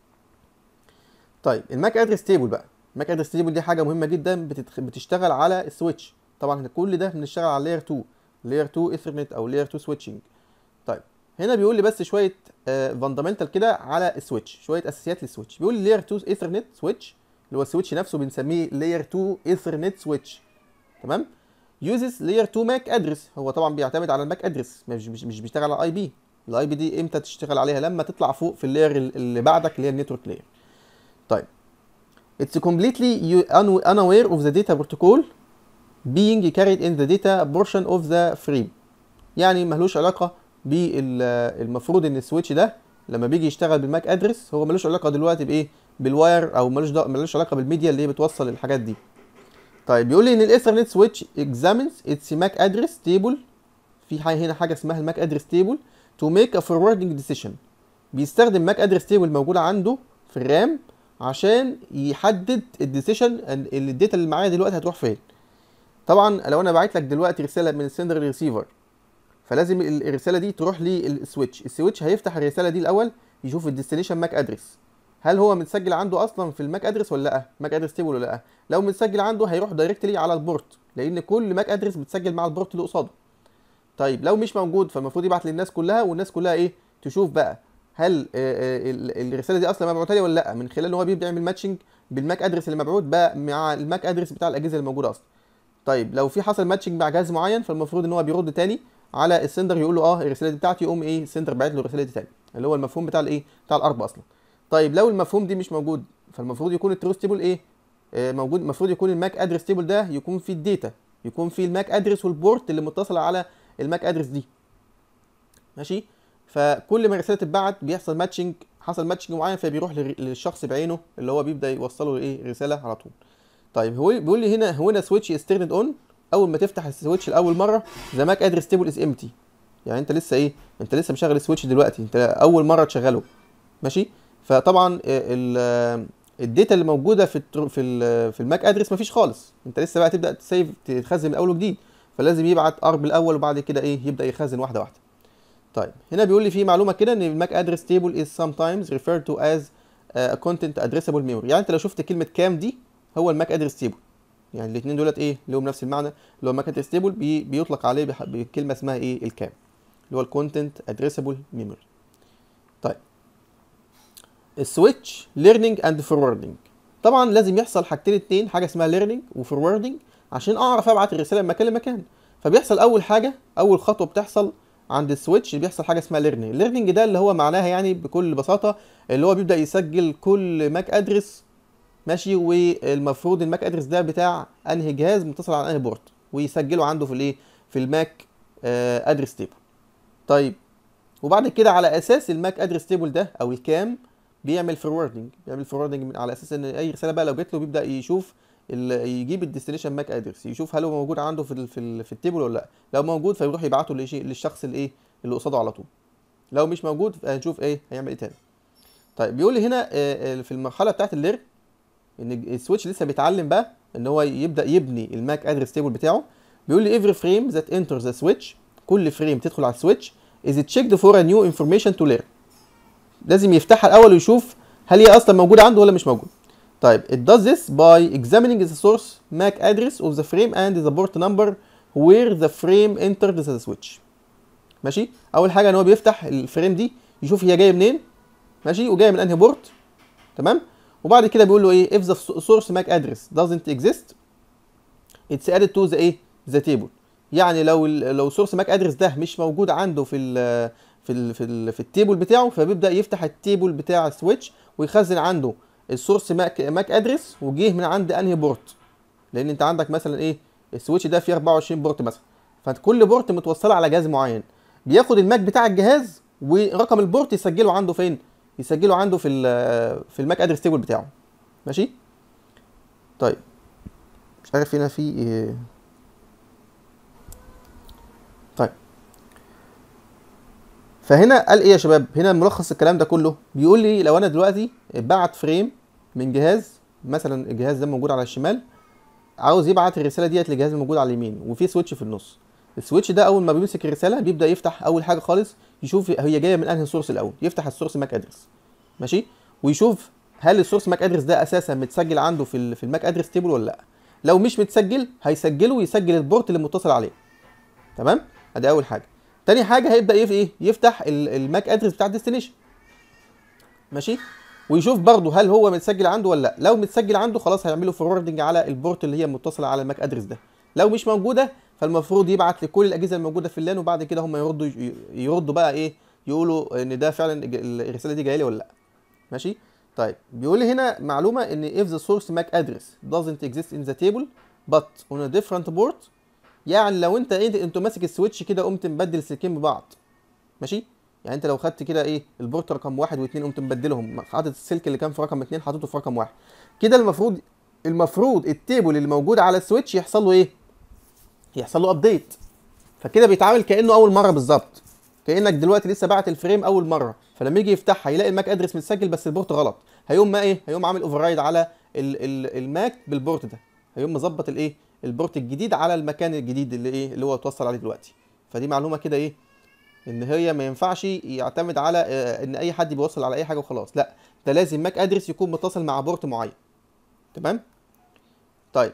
Speaker 1: طيب الماك ادرس تيبل بقى الماك ادرس تيبل دي حاجه مهمه جدا بتتخ... بتشتغل على السويتش طبعا كل ده بنشتغل على لاير 2 لاير 2 ايثرنت او لاير 2 سويتشنج طيب هنا بيقول لي بس شويه فاندامنتال uh, كده على السويتش شويه اساسيات للسويتش بيقول لي لاير 2 ايثرنت سويتش اللي هو السويتش نفسه بنسميه لاير 2 ايثرنت سويتش تمام يوزز لاير 2 ماك ادرس هو طبعا بيعتمد على الماك ادرس مش مش, مش بيشتغل على اي بي الاي بي دي امتى تشتغل عليها لما تطلع فوق في اللاير اللي بعدك اللي هي النتورك لاير طيب it's completely unaware of the data protocol being carried in the data portion of the frame يعني ملوش علاقه بالمفروض ان السويتش ده لما بيجي يشتغل بالماك ادرس هو ملوش علاقه دلوقتي بايه بالواير او ملوش ملوش علاقه بالميديا اللي هي بتوصل الحاجات دي طيب بيقول لي ان الايثرنت سويتش examines its MAC address table في حاجه هنا حاجه اسمها الماك ادرس تيبل to make a forwarding decision بيستخدم ماك ادرس تيبل موجوده عنده في الرام عشان يحدد الديسيشن اللي الداتا اللي معايا دلوقتي هتروح فين طبعا لو انا باعت لك دلوقتي رساله من السندر للريسيفر فلازم الرساله دي تروح للسويتش السويتش هيفتح الرساله دي الاول يشوف الديستنيشن ماك ادرس هل هو متسجل عنده اصلا في الماك ادرس ولا لا ماك ادرس تيبل ولا لا لو متسجل عنده هيروح دايركتلي على البورت لان كل ماك ادرس متسجل مع البورت اللي قصاده طيب لو مش موجود فالمفروض يبعت للناس كلها والناس كلها ايه تشوف بقى هل الرساله دي اصلا مبعوثه لي ولا لا من خلال ان هو بيبدا يعمل ماتشنج بالماك ادرس اللي مبعوث بقى مع الماك ادرس بتاع الاجهزه اللي موجوده اصلا طيب لو في حصل ماتشنج مع جهاز معين فالمفروض ان هو بيرد تاني على السندر يقول له اه الرساله دي بتاعتي يقوم ايه السندر باعت له الرساله دي تاني اللي هو المفهوم بتاع الايه بتاع الارب اصلا طيب لو المفهوم دي مش موجود فالمفروض يكون التروث تيبل ايه آه موجود المفروض يكون الماك ادرس تيبل ده يكون فيه الداتا يكون فيه الماك ادرس والبورت اللي متصله على الماك ادرس دي ماشي فكل ما الرساله تتبعت بيحصل ماتشنج حصل ماتشنج معين فبيروح للشخص بعينه اللي هو بيبدا يوصله ايه رساله على طول طيب هو بيقول لي هنا هنا سويتش استرند اون اول ما تفتح السويتش لاول مره ذا ماك ادرس تيبل از امتي يعني انت لسه ايه انت لسه مشغل السويتش دلوقتي انت اول مره تشغله ماشي فطبعا الداتا اللي موجوده في في في الماك ادرس مفيش خالص انت لسه بقى تبدا تسيف تخزن من اول وجديد فلازم يبعت ارب الاول وبعد كده ايه يبدا يخزن واحده واحده طيب هنا بيقول لي في معلومه كده ان الماك ادرس تيبل is sometimes referred to as a content addressable memory يعني انت لو شفت كلمه كام دي هو الماك ادرس تيبل يعني الاثنين دولت ايه لهم نفس المعنى اللي هو الماك ادرس تيبل بي بيطلق عليه بكلمه اسمها ايه الكام اللي هو الكونتنت ادريسبل ميموري طيب السويتش ليرنينج اند فوروردنج طبعا لازم يحصل حاجتين اتنين حاجه اسمها ليرنينج وفوروردنج عشان اعرف ابعت الرساله من مكان لمكان فبيحصل اول حاجه اول خطوه بتحصل عند السويتش بيحصل حاجه اسمها ليرنينج الليرنينج ده اللي هو معناها يعني بكل بساطه اللي هو بيبدا يسجل كل ماك ادرس ماشي والمفروض الماك ادرس ده بتاع انهي جهاز متصل على انهي بورت ويسجله عنده في الايه في الماك ادرس تيبل طيب وبعد كده على اساس الماك ادرس تيبل ده او الكام بيعمل فوروردنج بيعمل فوروردنج على اساس ان اي رساله بقى لو جت له بيبدا يشوف ال- يجيب الديستنيشن ماك ادرس يشوف هل هو موجود عنده في ال في, ال في التيبل ولا لا لو موجود فيروح يبعته لشيء للشخص الايه اللي قصاده على طول لو مش موجود هنشوف ايه هيعمل ايه تاني طيب بيقول لي هنا آه، آه، في المرحله بتاعت اللير ان السويتش لسه بيتعلم بقى ان هو يبدا يبني الماك ادرس تيبل بتاعه بيقول لي every frame that enters the switch كل فريم تدخل على السويتش is checked for a new information to learn لازم يفتحها الاول ويشوف هل هي اصلا موجوده عنده ولا مش موجود طيب it does this by examining the source MAC address of the frame and the port number where the frame entered the switch ماشي اول حاجه ان هو بيفتح الفريم دي يشوف هي جايه منين ماشي وجايه من انهي بورت تمام وبعد كده بيقول له ايه if the source MAC address doesn't exist it's added to the ايه the table يعني لو ال لو source MAC address ده مش موجود عنده في ال في ال في, ال في التيبل بتاعه فبيبدا يفتح التيبل بتاع السويتش ويخزن عنده السورس ماك ماك ادرس وجه من عند انهي بورت لان انت عندك مثلا ايه السويتش ده فيه 24 بورت مثلا فكل بورت متوصله على جهاز معين بياخد الماك بتاع الجهاز ورقم البورت يسجله عنده فين يسجله عنده في ال في الماك ادرس تيبل بتاعه ماشي طيب مش عارف هنا في ايه طيب فهنا قال ايه يا شباب هنا ملخص الكلام ده كله بيقول لي لو انا دلوقتي بعت فريم من جهاز مثلا الجهاز ده موجود على الشمال عاوز يبعت الرساله ديت لجهاز موجود على اليمين وفي سويتش في النص السويتش ده اول ما بيمسك الرساله بيبدا يفتح اول حاجه خالص يشوف هي جايه من انهي سورس الاول يفتح السورس ماك ادرس ماشي ويشوف هل السورس ماك ادرس ده اساسا متسجل عنده في ال في الماك ادرس تيبل ولا لا لو مش متسجل هيسجله ويسجل البورت اللي متصل عليه تمام ادي اول حاجه تاني حاجه هيبدا يف ايه يفتح ال- الماك ادرس بتاع الديستنيشن ماشي ويشوف برضه هل هو متسجل عنده ولا لا لو متسجل عنده خلاص هيعملوا فوروردنج على البورت اللي هي متصله على الماك ادرس ده لو مش موجوده فالمفروض يبعت لكل الاجهزه الموجوده في اللان وبعد كده هم يردوا يردوا بقى ايه يقولوا ان ده فعلا الرساله دي جايه لي ولا لا ماشي طيب بيقول لي هنا معلومه ان if the source MAC address doesn't exist in the table but on a different port يعني لو انت ايه انت ماسك السويتش كده قمت مبدل سلكين ببعض ماشي يعني انت لو خدت كده ايه البورت رقم واحد واثنين قمت مبدلهم حاطط السلك اللي كان في رقم اثنين حاططه في رقم واحد كده المفروض المفروض التيبل اللي موجود على السويتش يحصل له ايه يحصل له ابديت فكده بيتعامل كانه اول مره بالظبط كانك دلوقتي لسه باعت الفريم اول مره فلما يجي يفتحها يلاقي الماك ادرس متسجل بس البورت غلط هيقوم ما ايه هيقوم عامل اوفر رايد على ال ال الماك بالبورت ده هيقوم مظبط الايه البورت الجديد على المكان الجديد اللي ايه اللي هو اتوصل عليه دلوقتي فدي معلومه كده ايه ان هي ما ينفعش يعتمد على آه، ان اي حد بيوصل على اي حاجه وخلاص لا ده لازم ماك ادرس يكون متصل مع بورت معين تمام طيب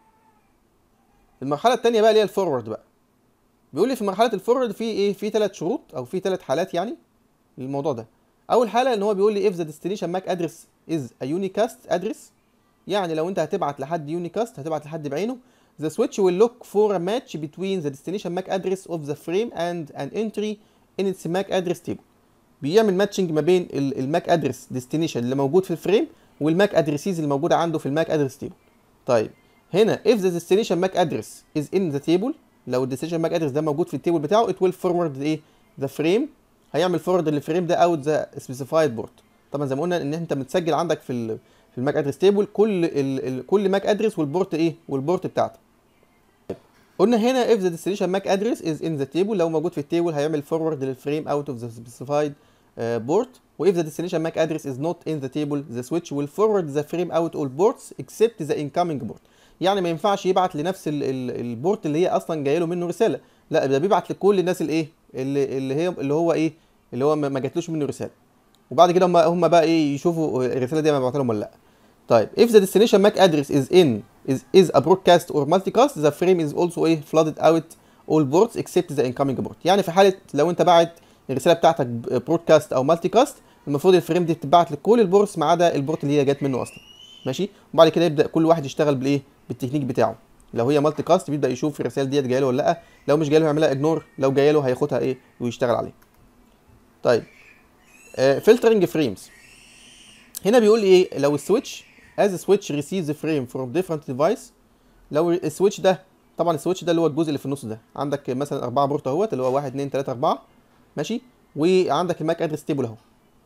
Speaker 1: المرحله الثانيه بقى اللي هي الفورورد بقى بيقول لي في مرحله الفورورد في ايه في ثلاث شروط او في ثلاث حالات يعني للموضوع ده اول حاله ان هو بيقول لي if the destination MAC address is a unicast address يعني لو انت هتبعت لحد يونيكاست هتبعت لحد بعينه the switch will look for a match between the destination MAC address of the frame and an entry in its MAC address table بيعمل ماتشنج ما بين ال- الماك ادرس ديستنيشن اللي موجود في الفريم والماك ادريسيز اللي موجوده عنده في الماك ادرس تيبل طيب هنا if the destination MAC address is in the table لو الديستنيشن MAC address ده موجود في التيبل بتاعه it will forward ايه the frame هيعمل فورورد للفريم ده اوت ذا سبيسيفايد بورت طبعا زي ما قلنا ان انت متسجل عندك في ال في الماك ادرس تيبل كل ال ال كل ماك ادرس والبورت ايه والبورت بتاعته قلنا هنا if the destination MAC address is in the table لو موجود في التيبل هيعمل forward للفريم out of the specified uh, port و if the destination MAC address is not in the table the switch will forward the frame out all ports except the incoming port يعني ما ينفعش يبعت لنفس ال ال البورت اللي هي اصلا جايه له منه رساله لا ده بيبعت لكل الناس الايه اللي اللي هي اللي هو ايه اللي هو ما ما جاتلوش منه رساله وبعد كده هم هم بقى ايه يشوفوا الرساله دي مبعوثه لهم ولا لا طيب if the destination MAC address is in is is a broadcast or multicast the frame is also ايه flooded out all ports except the incoming port يعني في حاله لو انت باعت الرساله بتاعتك برودكاست او مالتي كاست المفروض الفريم دي تتبعت لكل البورتس ما عدا البورت اللي هي جت منه اصلا ماشي وبعد كده يبدا كل واحد يشتغل بالايه بالتكنيك بتاعه لو هي مالتي كاست بيبدا يشوف الرسائل ديت جايه له ولا لا لو مش جايه له هيعملها اجنور لو جايه له هياخدها ايه ويشتغل عليها طيب فلترنج فريمز هنا بيقول لي ايه لو السويتش as a switch receives a frame from different device لو السويتش ده طبعا السويتش ده اللي هو الجزء اللي في النص ده عندك مثلا اربعه بورت اهوت اللي هو 1 2 3 4 ماشي وعندك الماك ادرس تيبل اهو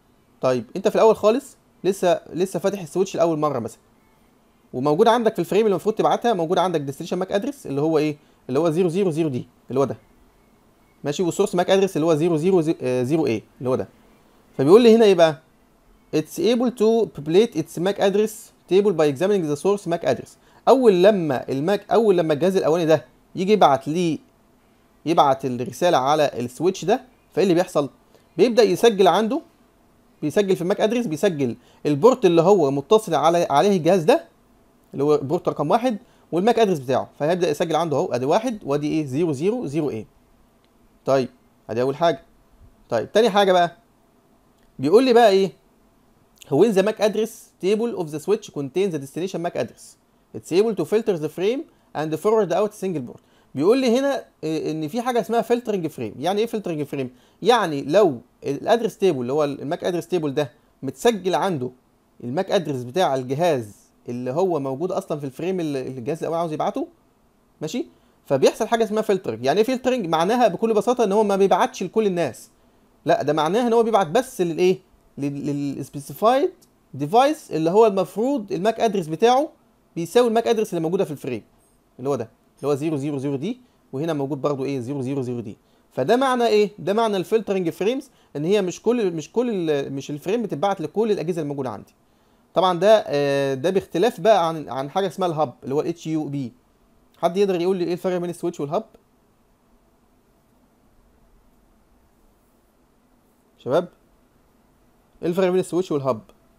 Speaker 1: طيب انت في الاول خالص لسه لسه فاتح السويتش لاول مره مثلا وموجود عندك في الفريم اللي المفروض تبعتها موجود عندك ديستنيشن ماك ادرس اللي هو ايه اللي هو 000 دي اللي هو ده ماشي والسورس ماك ادرس اللي هو 000a اللي هو ده فبيقول لي هنا ايه بقى it's able to populate its MAC address table by examining the source MAC address اول لما الماك اول لما الجهاز الاولاني ده يجي يبعت لي يبعت الرساله على السويتش ده فايه اللي بيحصل بيبدا يسجل عنده بيسجل في الماك ادرس بيسجل البورت اللي هو متصل على عليه الجهاز ده اللي هو بورت رقم واحد والماك ادرس بتاعه فهيبدا يسجل عنده اهو ادي واحد وادي ايه 000 ايه طيب ادي اول حاجه طيب تاني حاجه بقى بيقول لي بقى ايه when the MAC address table of the switch contains the destination MAC address it's able to filter the frame and forward out single port بيقول لي هنا إيه، ان في حاجه اسمها فلترنج فريم يعني ايه فلترنج فريم يعني لو الادرس تيبل اللي هو الماك ادرس تيبل ده متسجل عنده الماك ادرس بتاع الجهاز اللي هو موجود اصلا في الفريم اللي الجهاز الاول عاوز يبعته ماشي فبيحصل حاجه اسمها فلترنج يعني ايه فلترنج معناها بكل بساطه ان هو ما بيبعتش لكل الناس لا ده معناها ان هو بيبعت بس للايه للسبيسيفايد ديفايس اللي هو المفروض الماك ادرس بتاعه بيساوي الماك ادرس اللي موجوده في الفريم اللي هو ده اللي هو 000 دي وهنا موجود برضو ايه 000 دي فده معنى ايه ده معنى الفلترنج فريمز ان هي مش كل مش كل مش الفريم بتتبعت لكل الاجهزه الموجوده عندي طبعا ده آه ده باختلاف بقى عن عن حاجه اسمها الهب اللي هو الاتش يو بي حد يقدر يقول لي ايه الفرق بين السويتش والهب شباب ايه الفرق بين السويتش والهب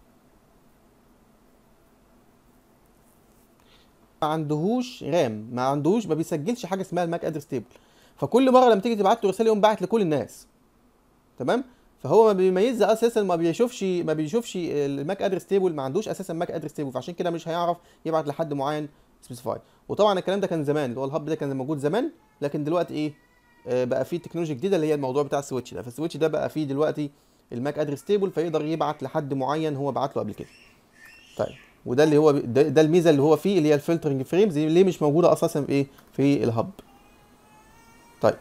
Speaker 1: ما عندهوش رام ما عندهوش ما بيسجلش حاجه اسمها الماك ادرس تيبل فكل مره لما تيجي تبعت له رساله يقوم باعت لكل الناس تمام فهو ما بيميزها اساسا ما بيشوفش ما بيشوفش الماك ادرس تيبل ما عندوش اساسا ماك ادرس تيبل فعشان كده مش هيعرف يبعت لحد معين سبيسيفاي وطبعا الكلام ده كان زمان اللي هو الهب ده كان موجود زمان لكن دلوقتي ايه آه بقى فيه تكنولوجيا جديده اللي هي الموضوع بتاع السويتش ده فالسويتش ده بقى فيه دلوقتي الماك ادرس تيبل فيقدر يبعت لحد معين هو بعت له قبل كده طيب وده اللي هو ده, ده الميزه اللي هو فيه اللي هي الفلترنج فريمز اللي مش موجوده اساسا في ايه في الهب طيب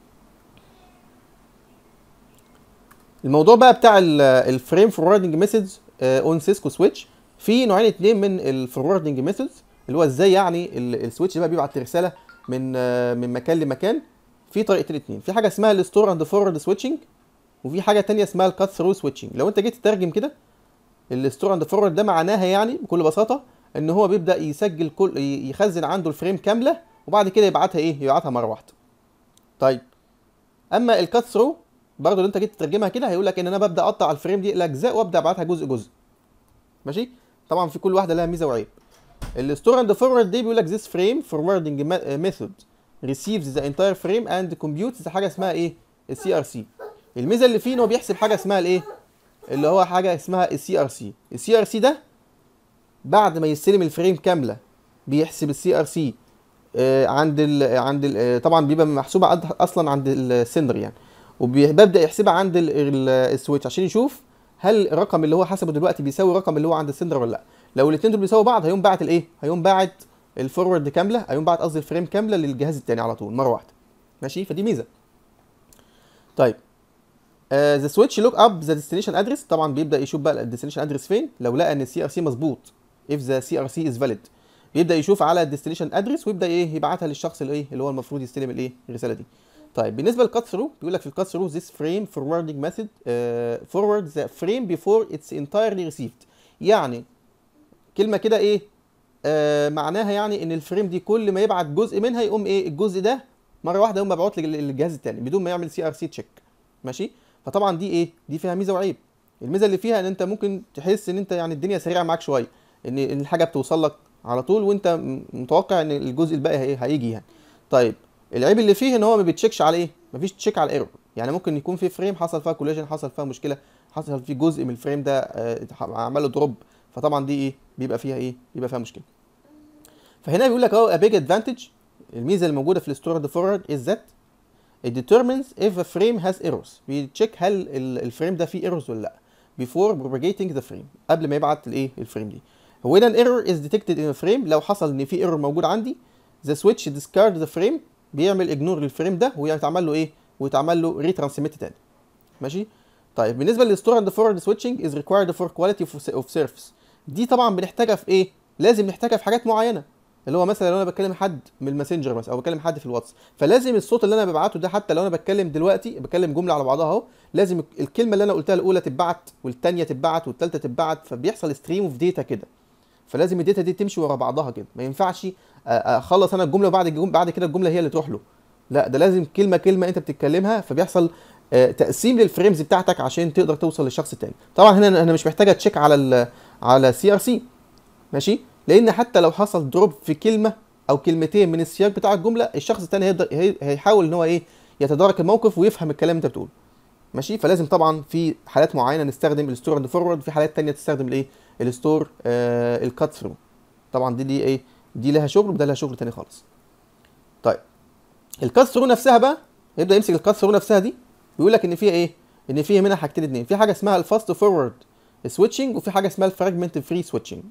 Speaker 1: الموضوع بقى بتاع الفريم فوروردنج ميثودز اون سيسكو سويتش في نوعين اتنين من الفوروردنج ميثودز اللي هو ازاي يعني السويتش بقى بيبعت رساله من uh, من مكان لمكان في طريقتين اتنين في حاجه اسمها الستور اند فورورد سويتشنج وفي حاجه تانية اسمها الكات ثرو سويتشنج لو انت جيت تترجم كده الستور اند فورورد ده معناها يعني بكل بساطه ان هو بيبدا يسجل كل يخزن عنده الفريم كامله وبعد كده يبعتها ايه يبعتها مره واحده طيب اما الكات ثرو برضه لو انت جيت تترجمها كده هيقول لك ان انا ببدا اقطع الفريم دي لاجزاء وابدا ابعتها جزء جزء ماشي طبعا في كل واحده لها ميزه وعيب الستور اند فورورد دي بيقول لك this frame forwarding method receives the entire frame and computes حاجه اسمها ايه السي ار سي الميزه اللي فيه ان هو بيحسب حاجه اسمها الايه اللي هو حاجه اسمها السي ار سي السي ار سي ده بعد ما يستلم الفريم كامله بيحسب السي ار سي عند ال عند ال طبعا بيبقى محسوبه اصلا عند السندر يعني وبيبدا يحسبها عند السويتش عشان يشوف هل الرقم اللي هو حسبه دلوقتي بيساوي الرقم اللي هو عند السندر ولا لا لو الاثنين دول بيساووا بعض هيقوم باعت الايه هيقوم باعت الفورورد كامله هيقوم باعت قصدي الفريم كامله للجهاز الثاني على طول مره واحده ماشي فدي ميزه طيب ذا سويتش لوك اب ذا ديستنيشن ادرس طبعا بيبدا يشوف بقى الديستنيشن ادرس فين لو لقى ان السي ار سي مظبوط if the CRC is valid بيبدا يشوف على الديستنيشن ادرس ويبدا ايه يبعتها للشخص اللي ايه اللي هو المفروض يستلم الايه الرساله دي طيب بالنسبه للكات ثرو بيقول لك في الكات ثرو this frame forwarding method uh, forward the frame before it's entirely received يعني كلمه كده ايه آه معناها يعني ان الفريم دي كل ما يبعت جزء منها يقوم ايه الجزء ده مره واحده يقوم مبعوت للجهاز الثاني بدون ما يعمل سي ار سي تشيك ماشي فطبعا دي ايه دي فيها ميزه وعيب الميزه اللي فيها ان انت ممكن تحس ان انت يعني الدنيا سريعه معاك شويه ان الحاجه بتوصل لك على طول وانت متوقع ان الجزء الباقي هيجي يعني طيب العيب اللي فيه ان هو ما بيتشيكش على ايه مفيش تشيك على الايرور يعني ممكن يكون في فريم حصل فيها كوليجن حصل فيها مشكله حصل فيه جزء من الفريم ده عمل له دروب فطبعا دي ايه بيبقى فيها ايه بيبقى فيها مشكله فهنا بيقول لك اهو a big advantage الميزه الموجوده في الستور فورورد is that it determines if a frame has errors بيتشيك هل الفريم ده فيه ايرورز ولا لا before propagating the frame قبل ما يبعت الايه الفريم دي هو هنا الايرور is detected in a frame لو حصل ان في ايرور موجود عندي the switch discard the frame بيعمل اجنور للفريم ده ويتعمل له ايه ويتعمل له ريترانسميت تاني ماشي طيب بالنسبه للستور اند فورورد سويتشنج از ريكوايرد فور كواليتي اوف سيرفيس دي طبعا بنحتاجها في ايه لازم نحتاجها في حاجات معينه اللي هو مثلا لو انا بكلم حد من الماسنجر مثلا او بكلم حد في الواتس فلازم الصوت اللي انا ببعته ده حتى لو انا بتكلم دلوقتي بكلم جمله على بعضها اهو لازم الكلمه اللي انا قلتها الاولى تتبعت والثانيه تتبعت والثالثه تتبعت فبيحصل ستريم اوف داتا كده فلازم الداتا دي تمشي ورا بعضها كده ما ينفعش اخلص انا الجمله وبعد الجمله بعد كده الجمله هي اللي تروح له لا ده لازم كلمه كلمه انت بتتكلمها فبيحصل تقسيم للفريمز بتاعتك عشان تقدر توصل للشخص التاني طبعا هنا انا مش محتاجه تشيك على ال على سي ار سي ماشي لان حتى لو حصل دروب في كلمه او كلمتين من السياق بتاع الجمله الشخص التاني هيقدر هيحاول ان هو ايه يتدارك الموقف ويفهم الكلام اللي انت بتقوله ماشي فلازم طبعا في حالات معينه نستخدم الستور اند فورورد في حالات تانية تستخدم الايه الستور آه الكات ثرو طبعا دي دي ايه دي لها شغل وده لها شغل تاني خالص طيب الكات ثرو نفسها بقى يبدا يمسك الكات ثرو نفسها دي بيقول لك ان فيها ايه ان فيها منها حاجتين اتنين في حاجه اسمها الفاست فورورد سويتشنج وفي حاجه اسمها الفراجمنت فري سويتشنج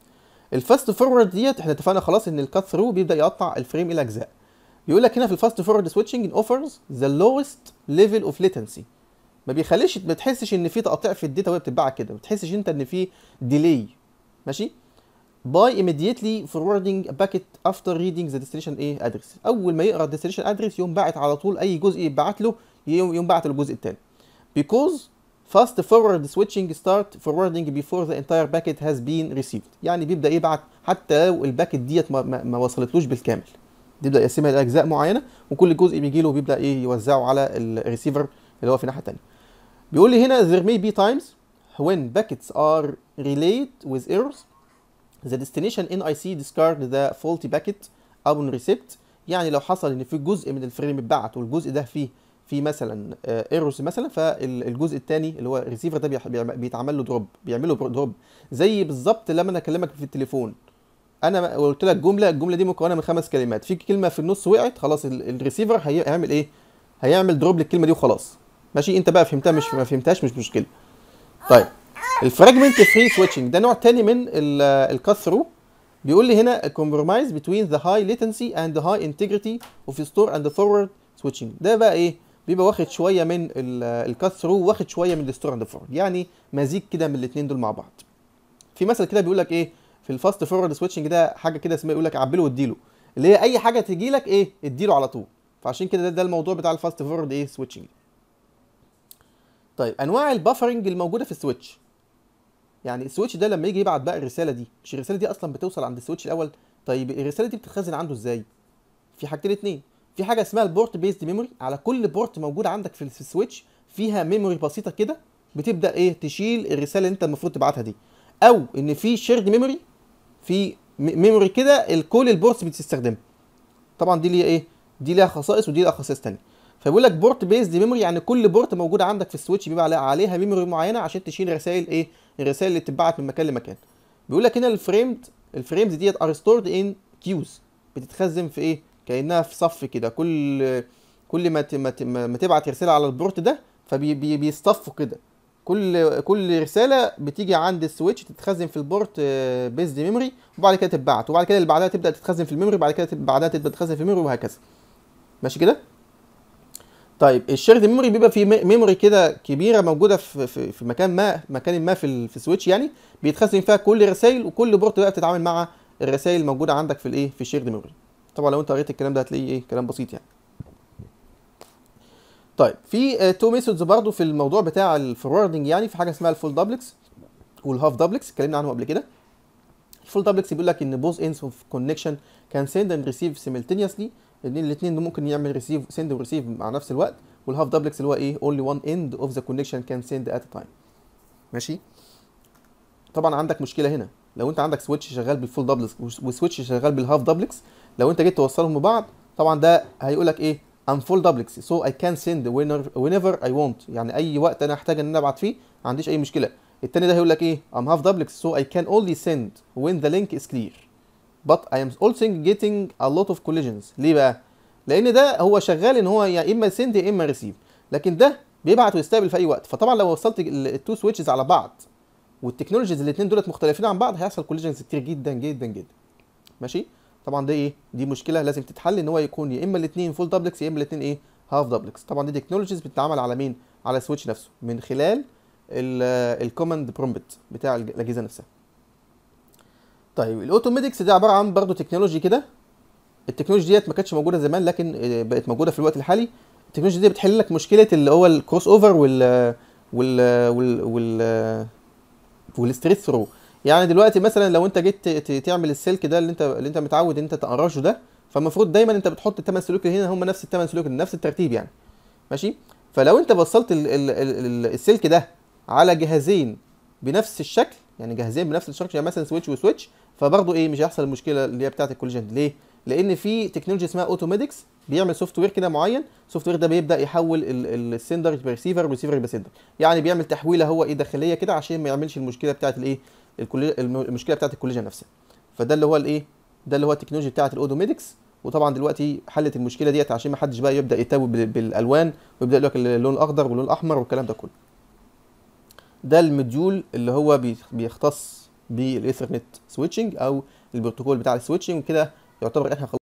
Speaker 1: الفاست فورورد ديت احنا اتفقنا خلاص ان الكات ثرو بيبدا يقطع الفريم الى اجزاء بيقول لك هنا في الفاست فورورد سويتشنج اوفرز ذا لوست ليفل اوف ليتنسي ما بيخليش ما تحسش ان في تقطيع في الداتا وهي بتتباع كده ما تحسش انت ان في ديلي ماشي by immediately forwarding a packet after reading the destination ايه address اول ما يقرا الديستنيشن ادرس يقوم باعت على طول اي جزء يبعت له يقوم باعت الجزء الثاني because fast forward switching start forwarding before the entire packet has been received يعني بيبدا يبعت حتى لو الباكت ديت ما, ما, ما وصلتلوش بالكامل بيبدا يقسمها لاجزاء معينه وكل جزء بيجي له بيبدا ايه يوزعه على الريسيفر اللي هو في الناحيه الثانيه بيقول لي هنا there may be times when packets are relayed with errors the destination NIC discard the faulty packet upon receipt يعني لو حصل ان في جزء من الفريم اتبعت والجزء ده فيه في مثلا ايرورز مثلا فالجزء الثاني اللي هو الريسيفر ده بيتعمل له دروب بيعمل له دروب زي بالظبط لما انا اكلمك في التليفون انا قلت لك جمله الجمله دي مكونه من خمس كلمات في كلمه في النص وقعت خلاص الريسيفر هيعمل ايه هيعمل دروب للكلمه دي وخلاص ماشي انت بقى فهمتها مش ما فهمتهاش مش مشكله طيب الفراجمنت فري سويتشنج ده نوع تاني من الكات ثرو بيقول لي هنا compromise between the high latency and the high integrity of store and the forward switching ده بقى ايه بيبقى واخد شويه من الكات ثرو واخد شويه من الستور اند فورورد يعني مزيج كده من الاثنين دول مع بعض في مثل كده بيقول لك ايه في الفاست فورورد سويتشنج ده حاجه كده اسمها يقول لك عبله واديله اللي هي اي حاجه تجي لك ايه اديله على طول فعشان كده ده, ده الموضوع بتاع الفاست فورورد ايه سويتشنج طيب انواع البافرنج الموجوده في السويتش يعني السويتش ده لما يجي يبعت بقى الرساله دي مش الرساله دي اصلا بتوصل عند السويتش الاول طيب الرساله دي بتتخزن عنده ازاي في حاجتين اتنين في حاجه اسمها البورت بيزد ميموري على كل بورت موجود عندك في السويتش فيها ميموري بسيطه كده بتبدا ايه تشيل الرساله اللي انت المفروض تبعتها دي او ان في شيرد ميموري في ميموري كده الكل البورتس بتستخدمها طبعا دي ليها ايه دي ليها خصائص ودي ليها خصائص ثانيه فبيقول لك بورت بيزد ميموري يعني كل بورت موجوده عندك في السويتش بيبقى عليها ميموري معينه عشان تشيل رسائل ايه الرسائل اللي بتتبعت من مكان لمكان بيقول لك هنا الفريمد الفريمز ديت ار ستورد ان كيوز بتتخزن في ايه كانها في صف كده كل كل ما ما تبعت رساله على البورت ده فبيصطفوا كده كل كل رساله بتيجي عند السويتش تتخزن في البورت بيزد ميموري وبعد كده تتبعت وبعد كده اللي بعدها تبدا تتخزن في الميموري بعد كده بعدها تبدا تتخزن في الميموري وهكذا ماشي كده طيب الشيرد ميموري بيبقى في ميموري كده كبيره موجوده في, في, في مكان ما مكان ما في في السويتش يعني بيتخزن فيها كل الرسائل وكل بورت بقى بتتعامل مع الرسائل الموجوده عندك في الايه في الشيرد ميموري طبعا لو انت قريت الكلام ده هتلاقيه ايه كلام بسيط يعني طيب في تو ميثودز برضو في الموضوع بتاع الفوروردنج يعني في حاجه اسمها الفول دبلكس والهاف دبلكس اتكلمنا عنهم قبل كده الفول دبلكس بيقول لك ان بوز اندز اوف كونكشن كان سند اند ريسيف سيملتينيوسلي الاثنين ممكن يعمل ريسيف سند وريسيف مع نفس الوقت والهاف دبلكس اللي هو ايه only one end of the connection can send at a time ماشي طبعا عندك مشكله هنا لو انت عندك سويتش شغال بالفول دبلكس وسويتش شغال بالهاف دبلكس لو انت جيت توصلهم ببعض طبعا ده هيقول لك ايه I'm full duplex so I can send whenever, whenever I want يعني اي وقت انا احتاج ان انا ابعت فيه ما عنديش اي مشكله التاني ده هيقول لك ايه I'm half duplex so I can only send when the link is clear but I am also getting a lot of collisions ليه بقى لان ده هو شغال ان هو يا اما سند يا اما ريسيف لكن ده بيبعت ويستقبل في اي وقت فطبعا لو وصلت التو سويتشز على بعض والتكنولوجيز الاثنين دولت مختلفين عن بعض هيحصل كوليجنز كتير جدا جدا جدا ماشي طبعا ده ايه دي مشكله لازم تتحل ان هو يكون يا اما الاثنين فول دبلكس يا اما الاثنين ايه هاف دوبلكس طبعا دي تكنولوجيز بتتعمل على مين على السويتش نفسه من خلال الكوماند برومبت بتاع الاجهزه نفسها طيب الاوتوماتكس ده عباره عن برضه تكنولوجي كده التكنولوجيا ديت ما كانتش موجوده زمان لكن بقت موجوده في الوقت الحالي التكنولوجيا دي بتحل لك مشكله اللي هو الكروس اوفر وال وال وال وال والستريت ثرو يعني دلوقتي مثلا لو انت جيت تعمل السلك ده اللي انت اللي انت متعود انت تقرشه ده فالمفروض دايما انت بتحط الثمان سلوك اللي هنا هم نفس الثمان سلوك نفس الترتيب يعني ماشي فلو انت وصلت ال ال ال السلك ده على جهازين بنفس الشكل يعني جهازين بنفس الشكل يعني مثلا سويتش وسويتش فبرضه ايه مش هيحصل المشكله اللي هي بتاعه الكوليجن ليه لان في تكنولوجيا اسمها اوتوماتكس بيعمل سوفت وير كده معين السوفت وير ده بيبدا يحول السندر يبقى ريسيفر والريسيفر يبقى سندر يعني بيعمل تحويله هو ايه داخليه كده عشان ما يعملش المشكله بتاعه الايه المشكله بتاعه الكوليجن نفسها فده اللي هو الايه ده اللي هو التكنولوجيا بتاعه الاوتوماتكس وطبعا دلوقتي حلت المشكله ديت عشان ما حدش بقى يبدا يتوه بالالوان ويبدا يقول لك اللون الاخضر واللون الاحمر والكلام ده كله ده المديول اللي هو بيختص بالايثرنت سويتشنج او البروتوكول بتاع السويتشنج وكده يعتبر احنا